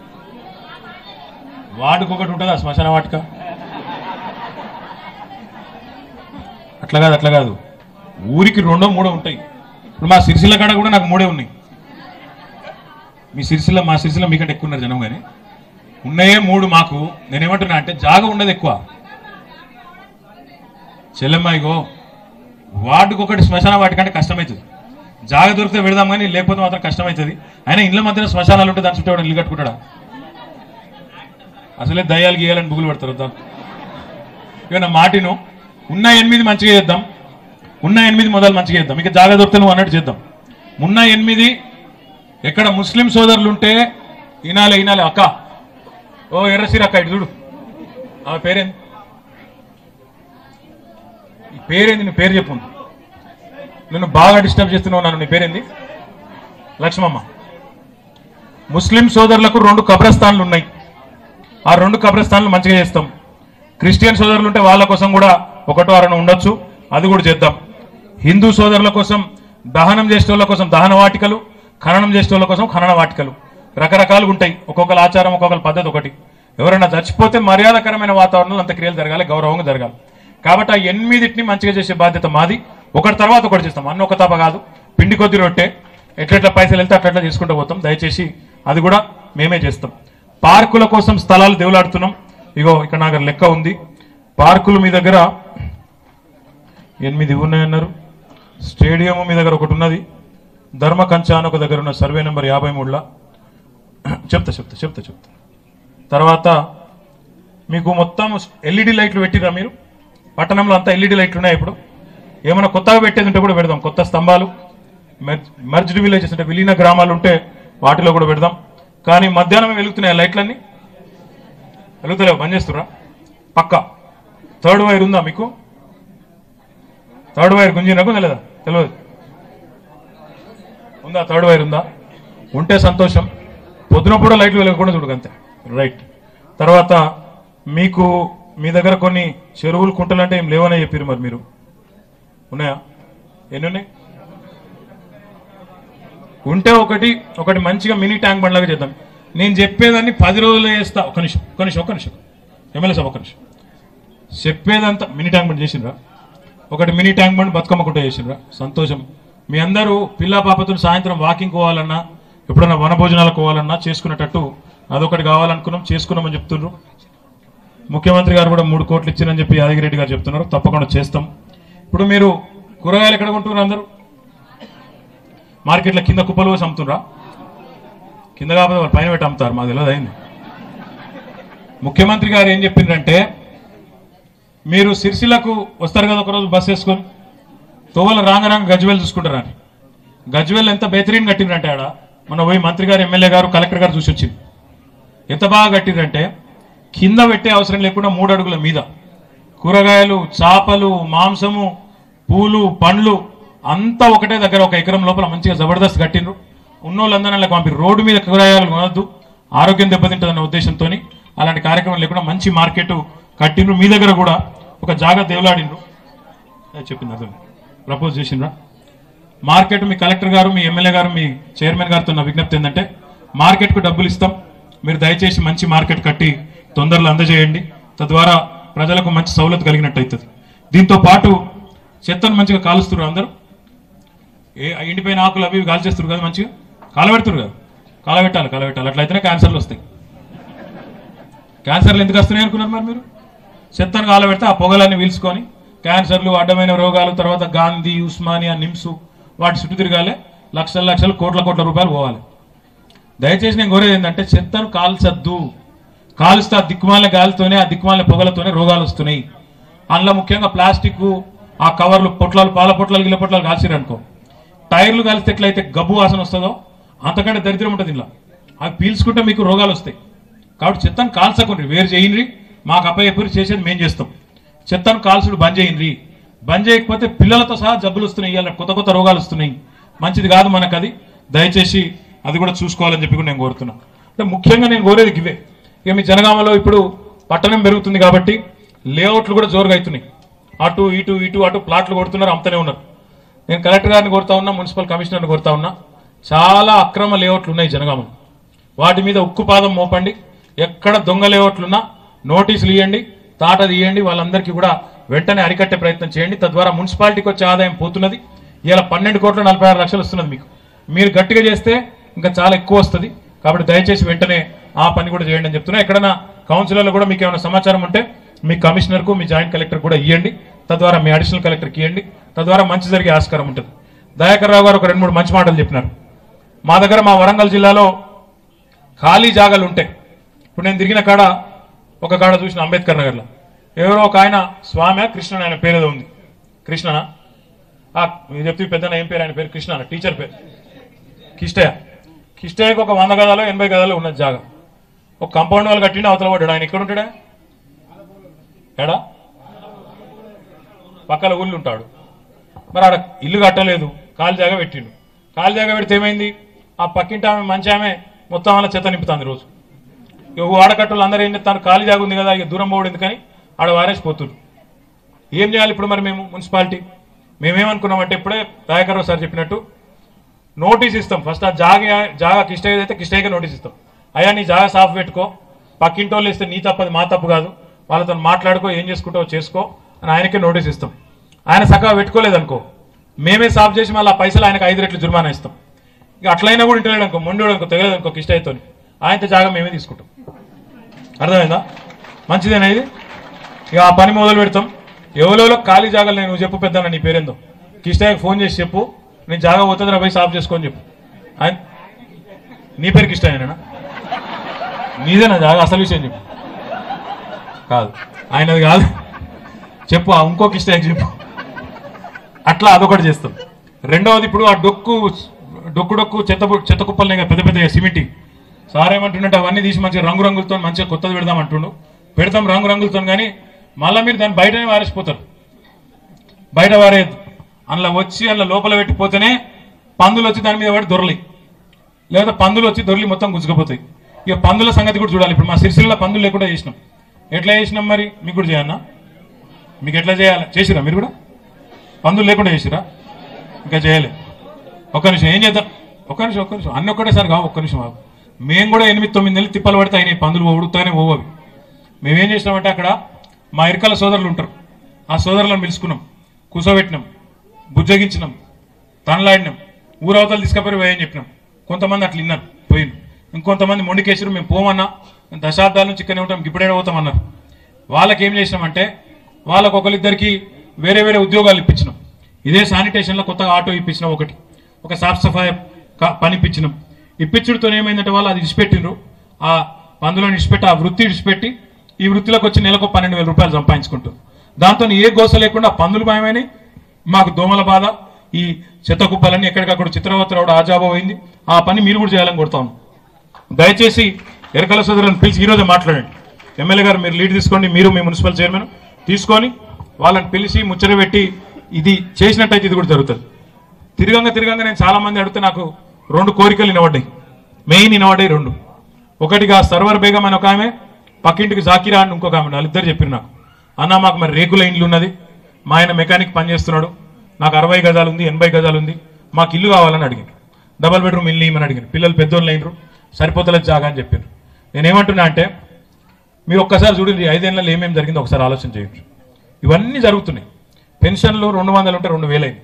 Speaker 1: వాటికి ఒకటి ఉంటుందా శ్మశాన వాటిక అట్లా కాదు అట్లా కాదు ఊరికి రెండో మూడో ఉంటాయి ఇప్పుడు మా సిరిసిల్ల కాడ కూడా నాకు మూడే ఉన్నాయి మీ సిరిసిల్ల మా సిరిసిల్ల మీకంటే ఎక్కువ ఉన్నారు జనం కానీ ఉన్నాయే మూడు మాకు నేనేమంటున్నా అంటే జాగ ఉండదు ఎక్కువ చెల్లెమ్మ ఇగో వార్డుకు ఒకటి శ్మశాన వాటికంటే కష్టమవుతుంది జాగ దొరికితే పెడదాం కానీ లేకపోతే మాత్రం కష్టమవుతుంది అయినా ఇండ్ల మధ్యన శ్మశానాలు ఉంటే దాని చుట్టూ ఎవడో ఇల్లు కట్టుకుంటాడా అసలే దయ్యాలు గీయాలని బుగులు పడతారు వద్దాం ఇక నా మాటిను ఉన్న ఎనిమిది మంచిగా చేద్దాం ఉన్న ఎనిమిది మొదలు మంచిగా చేద్దాం ఇక జాగ దొరికితే నువ్వు అన్నట్టు చేద్దాం ఉన్న ఎనిమిది ఎక్కడ ముస్లిం సోదరులు ఉంటే ఇనాలే ఇనాలే అక్క ఓ ఎర్రసీర అక్క ఇటు చూడు ఆమె పేరేంది ఈ పేరేంది నీ పేరు చెప్పు నన్ను బాగా డిస్టర్బ్ చేస్తున్నావు నన్ను నీ పేరేంది లక్ష్మమ్మ ముస్లిం సోదరులకు రెండు కబ్రస్థాన్లు ఉన్నాయి ఆ రెండు కబ్రస్థాన్లు మంచిగా చేస్తాం క్రిస్టియన్ సోదరులు ఉంటే వాళ్ళ కోసం కూడా ఒకటో అరణ ఉండొచ్చు అది కూడా చేద్దాం హిందూ సోదరుల కోసం దహనం చేసే వాళ్ళ కోసం దహన వాటికలు ఖననం చేసే వాళ్ళ కోసం ఖనన వాటికలు రకరకాలుగా ఉంటాయి ఒక్కొక్కరు ఆచారం ఒక్కొక్కరి పద్ధతి ఒకటి ఎవరైనా చచ్చిపోతే మర్యాదకరమైన వాతావరణంలో అంత్యక్రియలు జరగాలి గౌరవంగా జరగాలి కాబట్టి ఆ ఎనిమిదిటిని మంచిగా చేసే బాధ్యత మాది ఒకటి తర్వాత ఒకటి చేస్తాం అన్న ఒక తప్ప కాదు పిండి కొద్ది రొట్టె ఎట్లెట్లా పైసలు వెళ్తే అట్లా చేసుకుంటూ పోతాం దయచేసి అది కూడా మేమే చేస్తాం పార్కుల కోసం స్థలాలు దేవులాడుతున్నాం ఇగో ఇక్కడ నాకు లెక్క ఉంది పార్కులు మీ దగ్గర ఎనిమిది ఉన్నాయన్నారు స్టేడియం మీ దగ్గర ఒకటి ఉన్నది ధర్మ కంచ అని ఒక దగ్గర ఉన్న సర్వే నెంబర్ యాభై మూడులా చెప్తా చెప్తా చెప్తా చెప్తా తర్వాత మీకు మొత్తం ఎల్ఈడి లైట్లు పెట్టిరా మీరు పట్టణంలో అంతా ఎల్ఈడి లైట్లు ఉన్నాయి ఇప్పుడు ఏమైనా కొత్తగా పెట్టేది ఉంటే కూడా పెడదాం కొత్త స్తంభాలు మెర్జ్ మెర్జ్డ్ విలేజెస్ అంటే విలీన గ్రామాలు ఉంటే వాటిలో కూడా పెడదాం కానీ మధ్యాహ్నం వెలుగుతున్నాయి ఆ లైట్లన్నీ వెలుగుతలేవు బంద్ చేస్తురా పక్క థర్డ్ వైర్ ఉందా మీకు థర్డ్ వైర్ గుంజినకు తెలియదా తెలియదు ఉందా థర్డ్ వైర్ ఉందా ఉంటే సంతోషం పొద్దున కూడా లైట్లు వెలగకుండా చూడక అంతే రైట్ తర్వాత మీకు మీ దగ్గర కొన్ని చెరువులు కుంటలు అంటే ఏం లేవనే చెప్పారు మరి మీరు ఉన్నాయా ఎన్ని ఉన్నాయి ఉంటే ఒకటి ఒకటి మంచిగా మినీ ట్యాంక్ బండ్లాగా చేద్దాం నేను చెప్పేదాన్ని పది రోజులు చేస్తా ఒక నిమిషం ఒక నిమిషం ఒక నిమిషం ఎమ్మెల్యే సార్ ఒక నిమిషం చెప్పేదంతా మినీ ట్యాంక్ బండ్ చేసిండ్రా ఒకటి మినీ ట్యాంక్ బండ్ బతుకమ్మ కుంట చేసిండ్రా సంతోషం మీ అందరూ పిల్ల పాపతో సాయంత్రం వాకింగ్ పోవాలన్నా ఎప్పుడైనా వనభోజనాలకు పోవాలన్నా చేసుకునేటట్టు అదొకటి కావాలనుకున్నాం చేసుకున్నామని చెప్తున్నారు ముఖ్యమంత్రి గారు కూడా మూడు కోట్లు ఇచ్చారని చెప్పి యాదగిరెడ్డి గారు చెప్తున్నారు తప్పకుండా చేస్తాం ఇప్పుడు మీరు కూరగాయలు ఎక్కడ కొంటున్నారు అందరూ మార్కెట్లో కింద కుప్పలు పోసి అమ్ముతుర్రా కింద కాకపోతే వాళ్ళు పైన పెట్టి అమ్ముతారు మాకు తెలియదు అయింది ముఖ్యమంత్రి గారు ఏం చెప్పిండ్రంటే మీరు సిరిసిల్లకు వస్తారు కదా ఒకరోజు బస్ వేసుకొని తోవల రాంగ రాంగ గజ్వేల్ చూసుకుంటారు అని గజ్వేల్ ఎంత బెహతరీన్ కట్టిండ్రంటే ఆడ మన పోయి మంత్రి గారు ఎమ్మెల్యే గారు కలెక్టర్ గారు చూసి వచ్చింది ఎంత బాగా కట్టిండ్రంటే కింద పెట్టే అవసరం లేకుండా మూడు అడుగుల మీద కూరగాయలు చేపలు మాంసము పూలు పండ్లు అంతా ఒకటే దగ్గర ఒక ఎకరం లోపల మంచిగా జబర్దస్త్ కట్టిండ్రు ఉన్నోళ్ళందరూ పంపి రోడ్డు మీద కూరగాయలు కొనొద్దు ఆరోగ్యం దెబ్బతింటుందన్న ఉద్దేశంతో అలాంటి కార్యక్రమం లేకుండా మంచి మార్కెట్ కట్టిండ్రు మీ దగ్గర కూడా ఒక జాగా దేవులాడిండ్రు అది చెప్పింది అర్థం ప్రపోజ్ చేసిండ్రా మార్కెట్ మీ కలెక్టర్ గారు మీ ఎమ్మెల్యే గారు మీ చైర్మన్ గారితో నా విజ్ఞప్తి ఏంటంటే మార్కెట్కు డబ్బులు ఇస్తాం మీరు దయచేసి మంచి మార్కెట్ కట్టి తొందరలో అందజేయండి తద్వారా ప్రజలకు మంచి సౌలత్ కలిగినట్టు అవుతుంది దీంతో పాటు చెత్తను మంచిగా కాలుస్తున్నారు అందరూ ఏ ఎండిపోయిన ఆకులు అవి ఇవి కాల్చేస్తారు కదా మంచిగా కాలబెడుతురు కదా కాలబెట్టాలి కాలబెట్టాలి అట్లయితేనే క్యాన్సర్లు వస్తాయి క్యాన్సర్లు ఎందుకు వస్తున్నాయి అనుకున్నారు మరి మీరు చెత్తను కాలబెడితే ఆ పొగలన్నీ పీల్చుకొని క్యాన్సర్లు అడ్డమైన రోగాలు తర్వాత గాంధీ ఉస్మానియా నిమ్స్ వాటి చుట్టూ తిరగాలి లక్షల లక్షలు కోట్ల కోట్ల రూపాయలు పోవాలి దయచేసి నేను కోరేది ఏంటంటే చెత్తను కాల్చద్దు కాలుస్తే ఆ దిక్కుమాలిన గాలితోనే ఆ దిక్కుమాలిన పొగలతోనే రోగాలు వస్తున్నాయి అందులో ముఖ్యంగా ప్లాస్టిక్ ఆ కవర్లు పొట్లాలు పాల పొట్లాలు గిల్ల పొట్లాలు కాల్చిరు అనుకో టైర్లు కాలిస్తే ఎట్లయితే గబ్బు వాసన వస్తుందో అంతకంటే దరిద్రం ఉంటుంది ఇలా అవి పీల్చుకుంటే మీకు రోగాలు వస్తాయి కాబట్టి చెత్తను కాల్చకుండ్రి వేరు చేయండి మాకు అప్పయ్యపూరి చేసేది మేము చేస్తాం చెత్తను కాల్చుడు బంద్ చేయండి బంద్ చేయకపోతే పిల్లలతో సహా జబ్బులు వస్తున్నాయి ఇవాళ కొత్త కొత్త రోగాలు వస్తున్నాయి మంచిది కాదు మనకు అది దయచేసి అది కూడా చూసుకోవాలని చెప్పి కూడా నేను కోరుతున్నా అంటే ముఖ్యంగా నేను కోరేది ఇవే ఇక మీ జనగామలో ఇప్పుడు పట్టణం పెరుగుతుంది కాబట్టి లేఅవుట్లు కూడా జోరుగా అవుతున్నాయి అటు ఇటు ఇటు అటు ప్లాట్లు కొడుతున్నారు అమ్ముతూనే ఉన్నారు నేను కలెక్టర్ గారిని కోరుతా ఉన్నా మున్సిపల్ కమిషనర్ని కోరుతా ఉన్నా చాలా అక్రమ లేఅవుట్లు ఉన్నాయి జనగామలో వాటి మీద ఉక్కు పాదం మోపండి ఎక్కడ దొంగ లేఅవుట్లున్నా నోటీసులు ఇవ్వండి తాట తీయండి వాళ్ళందరికీ కూడా వెంటనే అరికట్టే ప్రయత్నం చేయండి తద్వారా మున్సిపాలిటీకి వచ్చే ఆదాయం పోతున్నది ఇలా పన్నెండు కోట్ల నలభై ఆరు లక్షలు వస్తున్నది మీకు మీరు గట్టిగా చేస్తే ఇంకా చాలా ఎక్కువ వస్తుంది కాబట్టి దయచేసి వెంటనే ఆ పని కూడా చేయండి అని చెప్తున్నా ఎక్కడైనా కౌన్సిలర్లు కూడా మీకు ఏమైనా సమాచారం ఉంటే మీ కమిషనర్కు మీ జాయింట్ కలెక్టర్ కూడా ఇవ్వండి తద్వారా మీ అడిషనల్ కలెక్టర్కి ఇవ్వండి తద్వారా మంచి జరిగే ఆస్కారం ఉంటుంది దయాకర్ రావు గారు ఒక రెండు మూడు మంచి మాటలు చెప్పినారు మా దగ్గర మా వరంగల్ జిల్లాలో ఖాళీ జాగాలు ఉంటాయి ఇప్పుడు నేను తిరిగిన కాడ ఒక కాడ చూసిన అంబేద్కర్ నగర్లో ఎవరో ఒక ఆయన స్వామి కృష్ణ ఆయన పేరు ఏదో ఉంది కృష్ణనా ఆ, మీరు చెప్తే పెద్ద ఏం పేరు ఆయన పేరు కృష్ణ టీచర్ పేరు కిష్టయ్య కిష్టయ్యకు ఒక వంద గదాలు ఎనభై గదాలు ఉన్నది జాగా ఒక కాంపౌండ్ వాళ్ళు కట్టిండి అవతల పడ్డాడు ఆయన ఎక్కడ ఉంటాడా ఎడా పక్కల ఊళ్ళు ఉంటాడు మరి ఆడ ఇల్లు కట్టలేదు కాలు జాగా పెట్టిండు కాలు జాగా పెడితే ఏమైంది ఆ పక్కింటి ఆమె మంచి ఆమె మొత్తం అలా చెత్త నింపుతుంది రోజు ఇక ఆడకట్టులు అందరూ ఏం చేస్తారు ఖాళీ జాగా ఉంది కదా ఇక దూరం పోవడం ఎందుకని ఆడ వారేసిపోతున్నారు ఏం చేయాలి ఇప్పుడు మరి మేము మున్సిపాలిటీ మేమేమనుకున్నామంటే ఇప్పుడే దయాకర్రావు సార్ చెప్పినట్టు నోటీస్ ఇస్తాం ఫస్ట్ ఆ జాగా జాగా కిష్టయ్య అయితే కిష్టయ్యగా నోటీస్ ఇస్తాం అయ్యా నీ జాగా సాఫ్ పెట్టుకో పక్కింటి వాళ్ళు ఇస్తే నీ తప్పది మా తప్పు కాదు వాళ్ళతో మాట్లాడుకో ఏం చేసుకుంటావో చేసుకో అని ఆయనకే నోటీస్ ఇస్తాం ఆయన చక్కగా పెట్టుకోలేదు అనుకో మేమే సాఫ్ చేసి మళ్ళీ ఆ పైసలు ఆయనకు ఐదు రెట్లు జుర్మానా ఇస్తాం ఇక అట్లయినా కూడా ఇంటలేడు అనుకో మొండోడు అనుకో తెగలేదు అనుకో కిష్టయ్యతో ఆయనతో జాగా మేమే తీసుకుంటాం అర్థమైందా మంచిదేనా ఇది ఇక ఆ పని మొదలు పెడతాం ఎవరెవరో ఖాళీ జాగాలు నేను నువ్వు చెప్పు పెద్దన్న నీ పేరేందో కిష్టయ్యకి ఫోన్ చేసి చెప్పు నేను జాగా పోతుంది రా పోయి సాఫ్ చేసుకొని చెప్పు ఆయన నీ పేరు కిష్టయ్యనా నీదేనా జాగా అసలు విషయం చెప్పు కాదు ఆయనది కాదు చెప్పు ఆ ఇంకో కిష్టయ్యకి చెప్పు అట్లా అదొకటి చేస్తాం రెండవది ఇప్పుడు ఆ డొక్కు డొక్కు డొక్కు చెత్త పు- చెత్త కుప్పలనే కదా పెద్ద పెద్ద సిమెంటి సార్ ఏమంటుండంటే అవన్నీ తీసి మంచిగా రంగు రంగులతో మంచిగా కొత్తది పెడదాం అంటుండు పెడతాం రంగు రంగులతో కానీ మళ్ళీ మీరు దాన్ని బయటనే వారేసిపోతారు బయట వారేది అందులో వచ్చి అందులో లోపల పెట్టిపోతేనే పందులు వచ్చి దాని మీద పడి దొరలి లేదా పందులు వచ్చి దొరలి మొత్తం గుంజుకపోతాయి ఇక పందుల సంగతి కూడా చూడాలి ఇప్పుడు మా సిరిసిల్ల పందులు లేకుండా చేసినాం ఎట్లా చేసినాం మరి మీకు కూడా చేయన్నా మీకు ఎట్లా చేయాలి చేసిరా మీరు కూడా పందులు లేకుండా చేసిరా ఇంకా చేయలే ఒక్క నిమిషం ఏం చేద్దాం ఒక్క నిమిషం ఒక్క నిమిషం అన్ని ఒక్కటేసారి కావు ఒక్క నిమిషం ఆగు. మేము కూడా ఎనిమిది తొమ్మిది నెలలు తిప్పలు పడితే అయినాయి పందులు ఉడుకుతానే పోవు అవి మేమేం చేసినామంటే అక్కడ మా ఇరకల సోదరులు ఉంటారు ఆ సోదరులను పిలుచుకున్నాం కూర్చోబెట్టినాం బుజ్జగించినాం తనలాడినాం ఊరవతలు తీసుకపోయి పోయని చెప్పినాం కొంతమంది అట్లా విన్నారు పోయింది ఇంకొంతమంది మొండికేసారు మేము పోమన్నా దశాబ్దాల నుంచి ఇక్కడనే ఉంటాం ఇప్పుడే పోతామన్నారు వాళ్ళకి ఏం చేసినామంటే వాళ్ళకు ఒకరిద్దరికి వేరే వేరే ఉద్యోగాలు ఇప్పించినాం ఇదే శానిటేషన్లో కొత్తగా ఆటో ఇప్పించినాం ఒకటి ఒక సాఫ్ సఫాయి క- పని ఇప్పించినాం ఇప్పించడంతో ఏమైందంటే వాళ్ళు అది ఇడిచిపెట్టిండ్రు ఆ పందులను ఇడిచిపెట్టి ఆ వృత్తి ఇడిచిపెట్టి ఈ వృత్తిలోకి వచ్చి నెలకు పన్నెండు వేల రూపాయలు సంపాదించుకుంటారు దాంతో ఏ గోస లేకుండా పందులు భయమైనవి మాకు దోమల బాధ ఈ చెత్త కుప్పలన్నీ ఎక్కడికక్కడ చిత్రవత రావడం ఆజాబో అయింది ఆ పని మీరు కూడా చేయాలని కొడతాను దయచేసి ఎరకల సోదరులను పిలిచి ఈరోజే మాట్లాడండి ఎమ్మెల్యే గారు మీరు లీడ్ తీసుకోండి మీరు మీ మున్సిపల్ చైర్మన్ తీసుకొని వాళ్ళని పిలిచి ముచ్చట పెట్టి ఇది చేసినట్టయితే ఇది కూడా జరుగుతుంది తిరగంగా తిరగంగా నేను చాలా మంది అడిగితే నాకు రెండు కోరికలు వినబడ్డాయి మెయిన్ వినబడ్డాయి రెండు ఒకటిగా సర్వర్ బేగం అని ఒక ఆమె పక్కింటికి జాకిరా అని ఇంకొక ఆమె వాళ్ళిద్దరు చెప్పారు నాకు అన్న మాకు మరి రేకుల ఇండ్లు ఉన్నది మా ఆయన మెకానిక్ పని చేస్తున్నాడు నాకు అరవై గజాలు ఉంది ఎనభై గజాలు ఉంది మాకు ఇల్లు కావాలని అడిగారు డబల్ బెడ్రూమ్ ఇల్లు ఇవ్వమని అడిగారు పిల్లలు పెద్దోళ్ళు అయినరు సరిపోతలేదు జాగా అని చెప్పారు నేనేమంటున్నా అంటే మీరు ఒక్కసారి చూడండి ఈ ఐదేళ్లలో ఏమేమి జరిగిందో ఒకసారి ఆలోచన చేయొచ్చు ఇవన్నీ జరుగుతున్నాయి పెన్షన్లు రెండు వందలు ఉంటే రెండు వేలైంది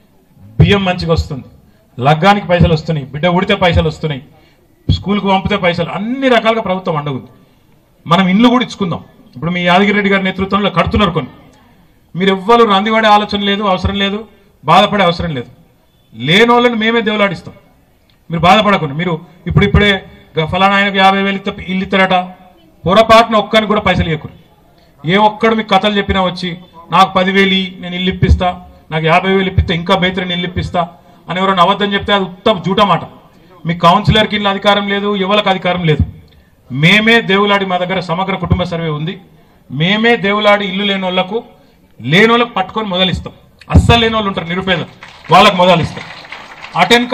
Speaker 1: బియ్యం మంచిగా వస్తుంది లగ్గానికి పైసలు వస్తున్నాయి బిడ్డ ఉడితే పైసలు వస్తున్నాయి స్కూల్కి పంపితే పైసలు అన్ని రకాలుగా ప్రభుత్వం అండగుంది మనం ఇల్లు కూడా ఇచ్చుకుందాం ఇప్పుడు మీ యాదగిరి రెడ్డి గారి నేతృత్వంలో కడుతున్నారు కొన్ని మీరు ఎవ్వరు రందివాడే ఆలోచన లేదు అవసరం లేదు బాధపడే అవసరం లేదు లేని వాళ్ళని మేమే దేవులాడిస్తాం మీరు బాధపడకుండా మీరు ఇప్పుడు ఇప్పుడే గ- ఫలానా ఆయనకు యాభై వేలు ఇస్తే ఇల్లు ఇస్తారట పొరపాటున ఒక్కరికి కూడా పైసలు ఇవ్వకూడదు ఏ ఒక్కడు మీకు కథలు చెప్పినా వచ్చి నాకు పదివేలు ఇయ్యి, నేను ఇల్లు ఇప్పిస్తా నాకు యాభై వేలు ఇప్పిస్తే ఇంకా బెహతర్ నేను ఇల్లు ఇప్పిస్తా అని ఎవరైనా అబద్ధం చెప్తే అది ఉత్త జూట మాట మీ కౌన్సిలర్కి ఇల్లు అధికారం లేదు ఎవరికి అధికారం లేదు మేమే దేవులాడి మా దగ్గర సమగ్ర కుటుంబ సర్వే ఉంది మేమే దేవులాడి ఇల్లు లేని వాళ్ళకు లేని వాళ్ళకు పట్టుకొని మొదలిస్తాం అస్సలు లేని వాళ్ళు ఉంటారు నిరుపేద వాళ్ళకు మొదలిస్తాం అటెనక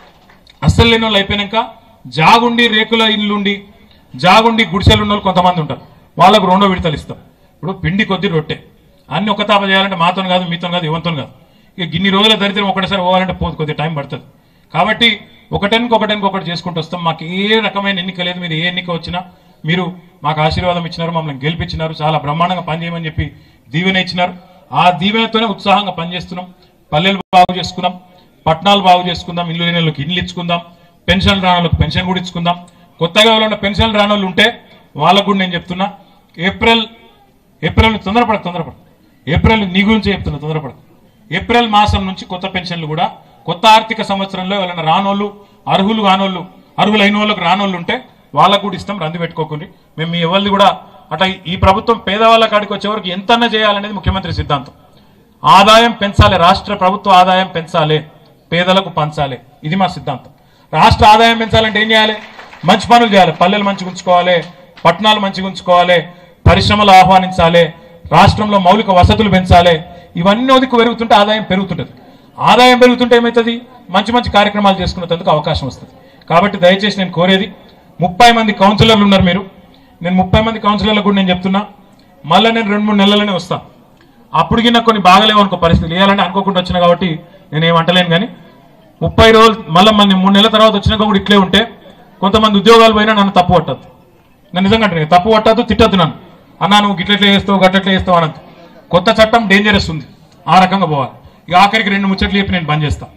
Speaker 1: అస్సలు లేని వాళ్ళు అయిపోయినాక జాగుండి రేకుల ఇల్లుండి జాగుండి గుడిసెలు ఉన్న వాళ్ళు కొంతమంది ఉంటారు వాళ్ళకు రెండో విడతలు ఇస్తాం ఇప్పుడు పిండి కొద్ది రొట్టె అన్ని ఒక తాప చేయాలంటే మాతో కాదు మీతో కాదు ఇవంతో కాదు ఇక ఇన్ని రోజుల దరిద్రం ఒకటేసారి పోవాలంటే పోదు కొద్దిగా టైం పడుతుంది కాబట్టి ఒకటెనికి ఒకటెనికి ఒకటి చేసుకుంటూ వస్తాం మాకు ఏ రకమైన ఎన్నిక లేదు మీరు ఏ ఎన్నిక వచ్చినా మీరు మాకు ఆశీర్వాదం ఇచ్చినారు మమ్మల్ని గెలిపించినారు చాలా బ్రహ్మాండంగా పనిచేయమని చెప్పి దీవెన ఇచ్చినారు ఆ దీవెనతోనే ఉత్సాహంగా పనిచేస్తున్నాం పల్లెలు బాగు చేసుకున్నాం పట్టణాలు బాగు చేసుకుందాం ఇల్లు లేని వాళ్ళకి ఇల్లు ఇచ్చుకుందాం పెన్షన్ రాని వాళ్ళకి పెన్షన్ కూడా ఇచ్చుకుందాం కొత్తగా ఎవరైనా పెన్షన్ రాని వాళ్ళు ఉంటే వాళ్ళకు కూడా నేను చెప్తున్నా ఏప్రిల్ ఏప్రిల్ తొందరపడ తొందరపడ ఏప్రిల్ నీ గురించి చెప్తున్నా తొందరపడ ఏప్రిల్ మాసం నుంచి కొత్త పెన్షన్లు కూడా కొత్త ఆర్థిక సంవత్సరంలో ఎవరైనా రానోళ్ళు అర్హులు కానోళ్ళు అర్హులైన వాళ్ళకి రానోళ్ళు ఉంటే వాళ్ళకు కూడా ఇస్తాం రంది పెట్టుకోకుండా మేము మీ ఎవరిది కూడా అట్లా ఈ ప్రభుత్వం పేదవాళ్ళ కాడికి వచ్చే వరకు ఎంతన్నా చేయాలనేది ముఖ్యమంత్రి సిద్ధాంతం ఆదాయం పెంచాలి రాష్ట్ర ప్రభుత్వ ఆదాయం పెంచాలి పేదలకు పంచాలి ఇది మా సిద్ధాంతం రాష్ట్ర ఆదాయం పెంచాలంటే ఏం చేయాలి మంచి పనులు చేయాలి పల్లెలు మంచిగా ఉంచుకోవాలి పట్టణాలు మంచిగా ఉంచుకోవాలి పరిశ్రమలు ఆహ్వానించాలి రాష్ట్రంలో మౌలిక వసతులు పెంచాలి ఇవన్నీ ఒదికు పెరుగుతుంటే ఆదాయం పెరుగుతుంటది ఆదాయం పెరుగుతుంటే ఏమవుతుంది మంచి మంచి కార్యక్రమాలు చేసుకునేందుకు అవకాశం వస్తుంది కాబట్టి దయచేసి నేను కోరేది ముప్పై మంది కౌన్సిలర్లు ఉన్నారు మీరు నేను ముప్పై మంది కౌన్సిలర్లకు కూడా నేను చెప్తున్నా మళ్ళీ నేను రెండు మూడు నెలలనే వస్తాను అప్పుడు నాకు కొన్ని బాగలేవు అనుకో పరిస్థితులు వేయాలంటే అనుకోకుండా వచ్చినా కాబట్టి నేను ఏం అంటలేను కానీ ముప్పై రోజులు మళ్ళీ మన మూడు నెలల తర్వాత వచ్చినాక కూడా ఇట్లే ఉంటే కొంతమంది ఉద్యోగాలు పోయినా నన్ను తప్పు పట్టద్దు నన్ను నిజంగా అంటే తప్పు పట్టద్దు తిట్టద్దు నన్ను అన్నా నువ్వు గిట్లెట్లే చేస్తావు గట్లెట్లే చేస్తావు అనంత కొత్త చట్టం డేంజరస్ ఉంది ఆ రకంగా పోవాలి ఇక ఆఖరికి రెండు ముచ్చట్లు చెప్పి నేను బంద్ చేస్తా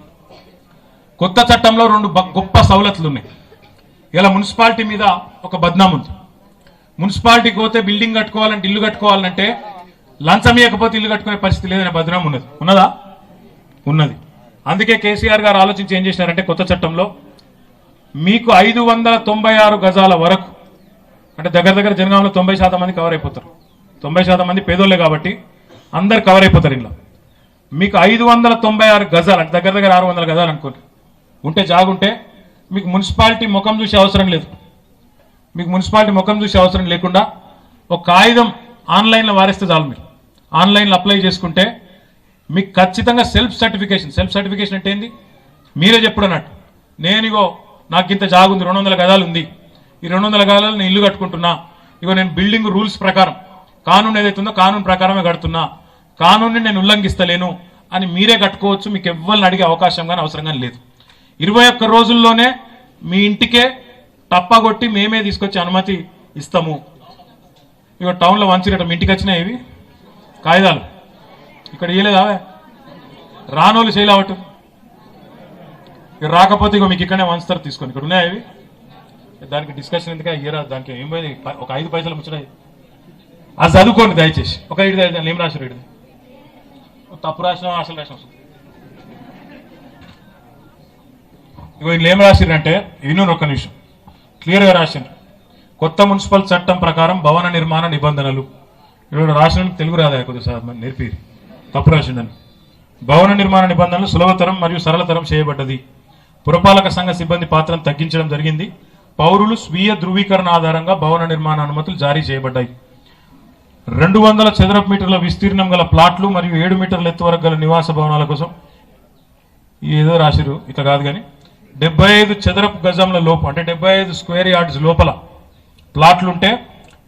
Speaker 1: కొత్త చట్టంలో రెండు బ- గొప్ప సవలతులు ఉన్నాయి ఇలా మున్సిపాలిటీ మీద ఒక బద్నాం ఉంది మున్సిపాలిటీకి పోతే బిల్డింగ్ కట్టుకోవాలంటే ఇల్లు కట్టుకోవాలంటే లంచం ఇవ్వకపోతే ఇల్లు కట్టుకునే పరిస్థితి లేదనే భద్రం ఉన్నది ఉన్నదా ఉన్నది అందుకే కేసీఆర్ గారు ఆలోచించి ఏం చేశారంటే కొత్త చట్టంలో మీకు ఐదు వందల తొంభై ఆరు గజాల వరకు అంటే దగ్గర దగ్గర జనగాంలో తొంభై శాతం మంది కవర్ అయిపోతారు తొంభై శాతం మంది పేదోళ్ళే కాబట్టి అందరు కవర్ అయిపోతారు ఇంట్లో మీకు ఐదు వందల తొంభై ఆరు గజాలు అంటే దగ్గర దగ్గర ఆరు వందల గజాలు అనుకోండి ఉంటే జాగుంటే మీకు మున్సిపాలిటీ ముఖం చూసే అవసరం లేదు మీకు మున్సిపాలిటీ ముఖం చూసే అవసరం లేకుండా ఒక కాగితం ఆన్లైన్లో వారిస్తే చాలు మీరు ఆన్లైన్లో అప్లై చేసుకుంటే మీకు ఖచ్చితంగా సెల్ఫ్ సర్టిఫికేషన్ సెల్ఫ్ సర్టిఫికేషన్ అంటే ఏంది మీరే చెప్పుడు అన్నట్టు నేను ఇగో నాకు ఇంత జాగుంది రెండు వందల గదాలు ఉంది ఈ రెండు వందల గదాలు నేను ఇల్లు కట్టుకుంటున్నా ఇగో నేను బిల్డింగ్ రూల్స్ ప్రకారం కానూన్ ఏదైతుందో కానూన్ ప్రకారమే కడుతున్నా కానూన్ని నేను ఉల్లంఘిస్తలేను అని మీరే కట్టుకోవచ్చు మీకు ఎవ్వరిని అడిగే అవకాశం కానీ అవసరం కానీ లేదు ఇరవై ఒక్క రోజుల్లోనే మీ ఇంటికే తప్పగొట్టి మేమే తీసుకొచ్చి అనుమతి ఇస్తాము ఇక టౌన్లో వంచిరట మీ ఇంటికి వచ్చినాయి ఇవి కాగితాలు ఇక్కడ ఇయ్యలేదా రానోళ్ళు చేయలేవట్టు ఇక రాకపోతే ఇక మీకు ఇక్కడనే వంచుతారు తీసుకొని ఇక్కడ ఉన్నాయా ఇవి దానికి డిస్కషన్ ఎందుకు ఇయరా దానికి ఏం పోయింది ప- ఒక ఐదు పైసలు ముచ్చడాయి అది చదువుకోండి దయచేసి ఒక ఇటు దాన్ని ఏం రాశారు ఇటు తప్పు రాసిన అసలు రాసిన ఇగో వీళ్ళు ఏం రాసిరంటే విను ఒక నిమిషం క్లియర్గా రాసిండ్రు కొత్త మున్సిపల్ చట్టం ప్రకారం భవన నిర్మాణ నిబంధనలు ఇక్కడ రాసిన తెలుగు రాదా కొద్దిసారి నేర్పి తప్పు రాసిందని భవన నిర్మాణ నిబంధనలు సులభతరం మరియు సరళతరం చేయబడ్డది పురపాలక సంఘ సిబ్బంది పాత్రను తగ్గించడం జరిగింది పౌరులు స్వీయ ధృవీకరణ ఆధారంగా భవన నిర్మాణ అనుమతులు జారీ చేయబడ్డాయి రెండు వందల చదరపు మీటర్ల విస్తీర్ణం గల ప్లాట్లు మరియు ఏడు మీటర్ల ఎత్తు వరకు గల నివాస భవనాల కోసం ఏదో రాసిరు ఇట్లా కాదు కానీ డెబ్బై ఐదు చదరపు గజంల లోపు అంటే డెబ్బై ఐదు స్క్వేర్ యార్డ్స్ లోపల ప్లాట్లు ఉంటే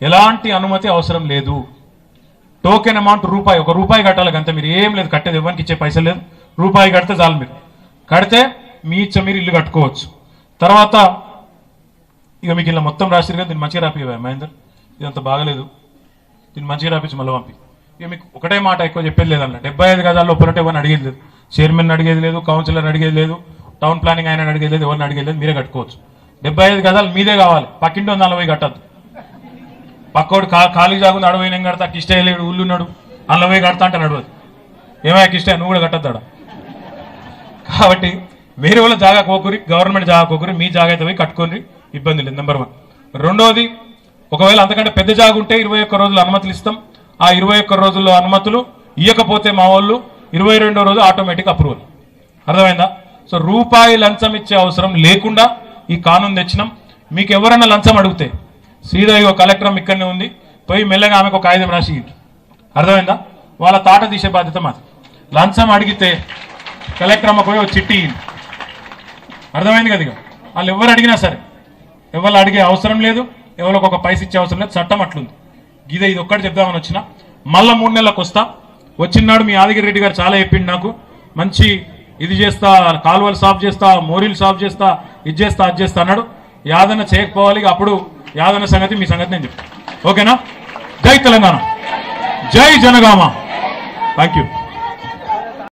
Speaker 1: ఎలాంటి అనుమతి అవసరం లేదు టోకెన్ అమౌంట్ రూపాయి ఒక రూపాయి కట్టాలి అంతే మీరు ఏం లేదు కట్టేది ఎవరికి ఇచ్చే పైసలు లేదు రూపాయి కడితే చాలు మీరు కడితే మీ ఇచ్చ మీరు ఇల్లు కట్టుకోవచ్చు తర్వాత ఇక మీకు ఇలా మొత్తం రాసిరు కదా దీన్ని మంచిగా రాపివా మహేందర్ ఇదంత బాగలేదు దీన్ని మంచిగా రాపించి మళ్ళీ పంపి ఇక మీకు ఒకటే మాట ఎక్కువ చెప్పేది లేదన్న డెబ్బై ఐదు గదాల్లో లోపలంటే ఎవరిని అడిగేది లేదు చైర్మన్ అడిగేది లేదు కౌన్సిలర్ అడిగేది లేదు టౌన్ ప్లానింగ్ ఆయన అడిగేది లేదు ఎవరిని అడిగేది లేదు మీరే కట్టుకోవచ్చు డెబ్బై ఐదు గదాలు మీదే కావాలి పక్కింటి నలభై కట్టద్దు పక్కోడు కా ఖాళీ జాగుంది అడవై నేను కడతా కిష్ట లేడు ఊళ్ళున్నాడు నలభై కడతా అంటే నడవదు ఏమయ్యా కిష్ట నువ్వు కూడా కట్టద్దాడా కాబట్టి వేరే వాళ్ళ జాగా కోకురి గవర్నమెంట్ జాగా కోకురి మీ జాగా అయితే పోయి కట్టుకోండి ఇబ్బంది లేదు నెంబర్ వన్ రెండోది ఒకవేళ అంతకంటే పెద్ద జాగా ఉంటే ఇరవై ఒక్క రోజులు అనుమతులు ఇస్తాం ఆ ఇరవై ఒక్క రోజుల్లో అనుమతులు ఇవ్వకపోతే మా వాళ్ళు ఇరవై రెండో రోజు ఆటోమేటిక్ అప్రూవల్ అర్థమైందా సో రూపాయి లంచం ఇచ్చే అవసరం లేకుండా ఈ కానూన్ తెచ్చినాం మీకు ఎవరైనా లంచం అడిగితే సీదా ఇగో కలెక్టర్ ఇక్కడనే ఉంది పోయి మెల్లగా ఆమెకు ఒక కాగితం రాసి ఇయ్యండి. అర్థమైందా వాళ్ళ తాట తీసే బాధ్యత మాది లంచం అడిగితే కలెక్టర్ అమ్మ పోయి ఒక చిట్టి ఇయ్యండి. అర్థమైంది కదా ఇక వాళ్ళు ఎవరు అడిగినా సరే ఎవరు అడిగే అవసరం లేదు ఎవరికి ఒక పైస ఇచ్చే అవసరం లేదు చట్టం అట్లుంది ఇదే ఇది ఒక్కటి చెప్దామని వచ్చిన మళ్ళా మూడు నెలలకు వస్తా వచ్చినాడు మీ యాదగిరి రెడ్డి గారు చాలా చెప్పిండు నాకు మంచి ఇది చేస్తా కాలువలు సాఫ్ చేస్తా మోరీలు సాఫ్ చేస్తా ఇది చేస్తా అది చేస్తా అన్నాడు యాదన చేయకపోవాలి ఇక అప్పుడు యాదన సంగతి మీ సంగతి నేను చెప్తాను ఓకేనా జై తెలంగాణ జై జనగామ థ్యాంక్ యూ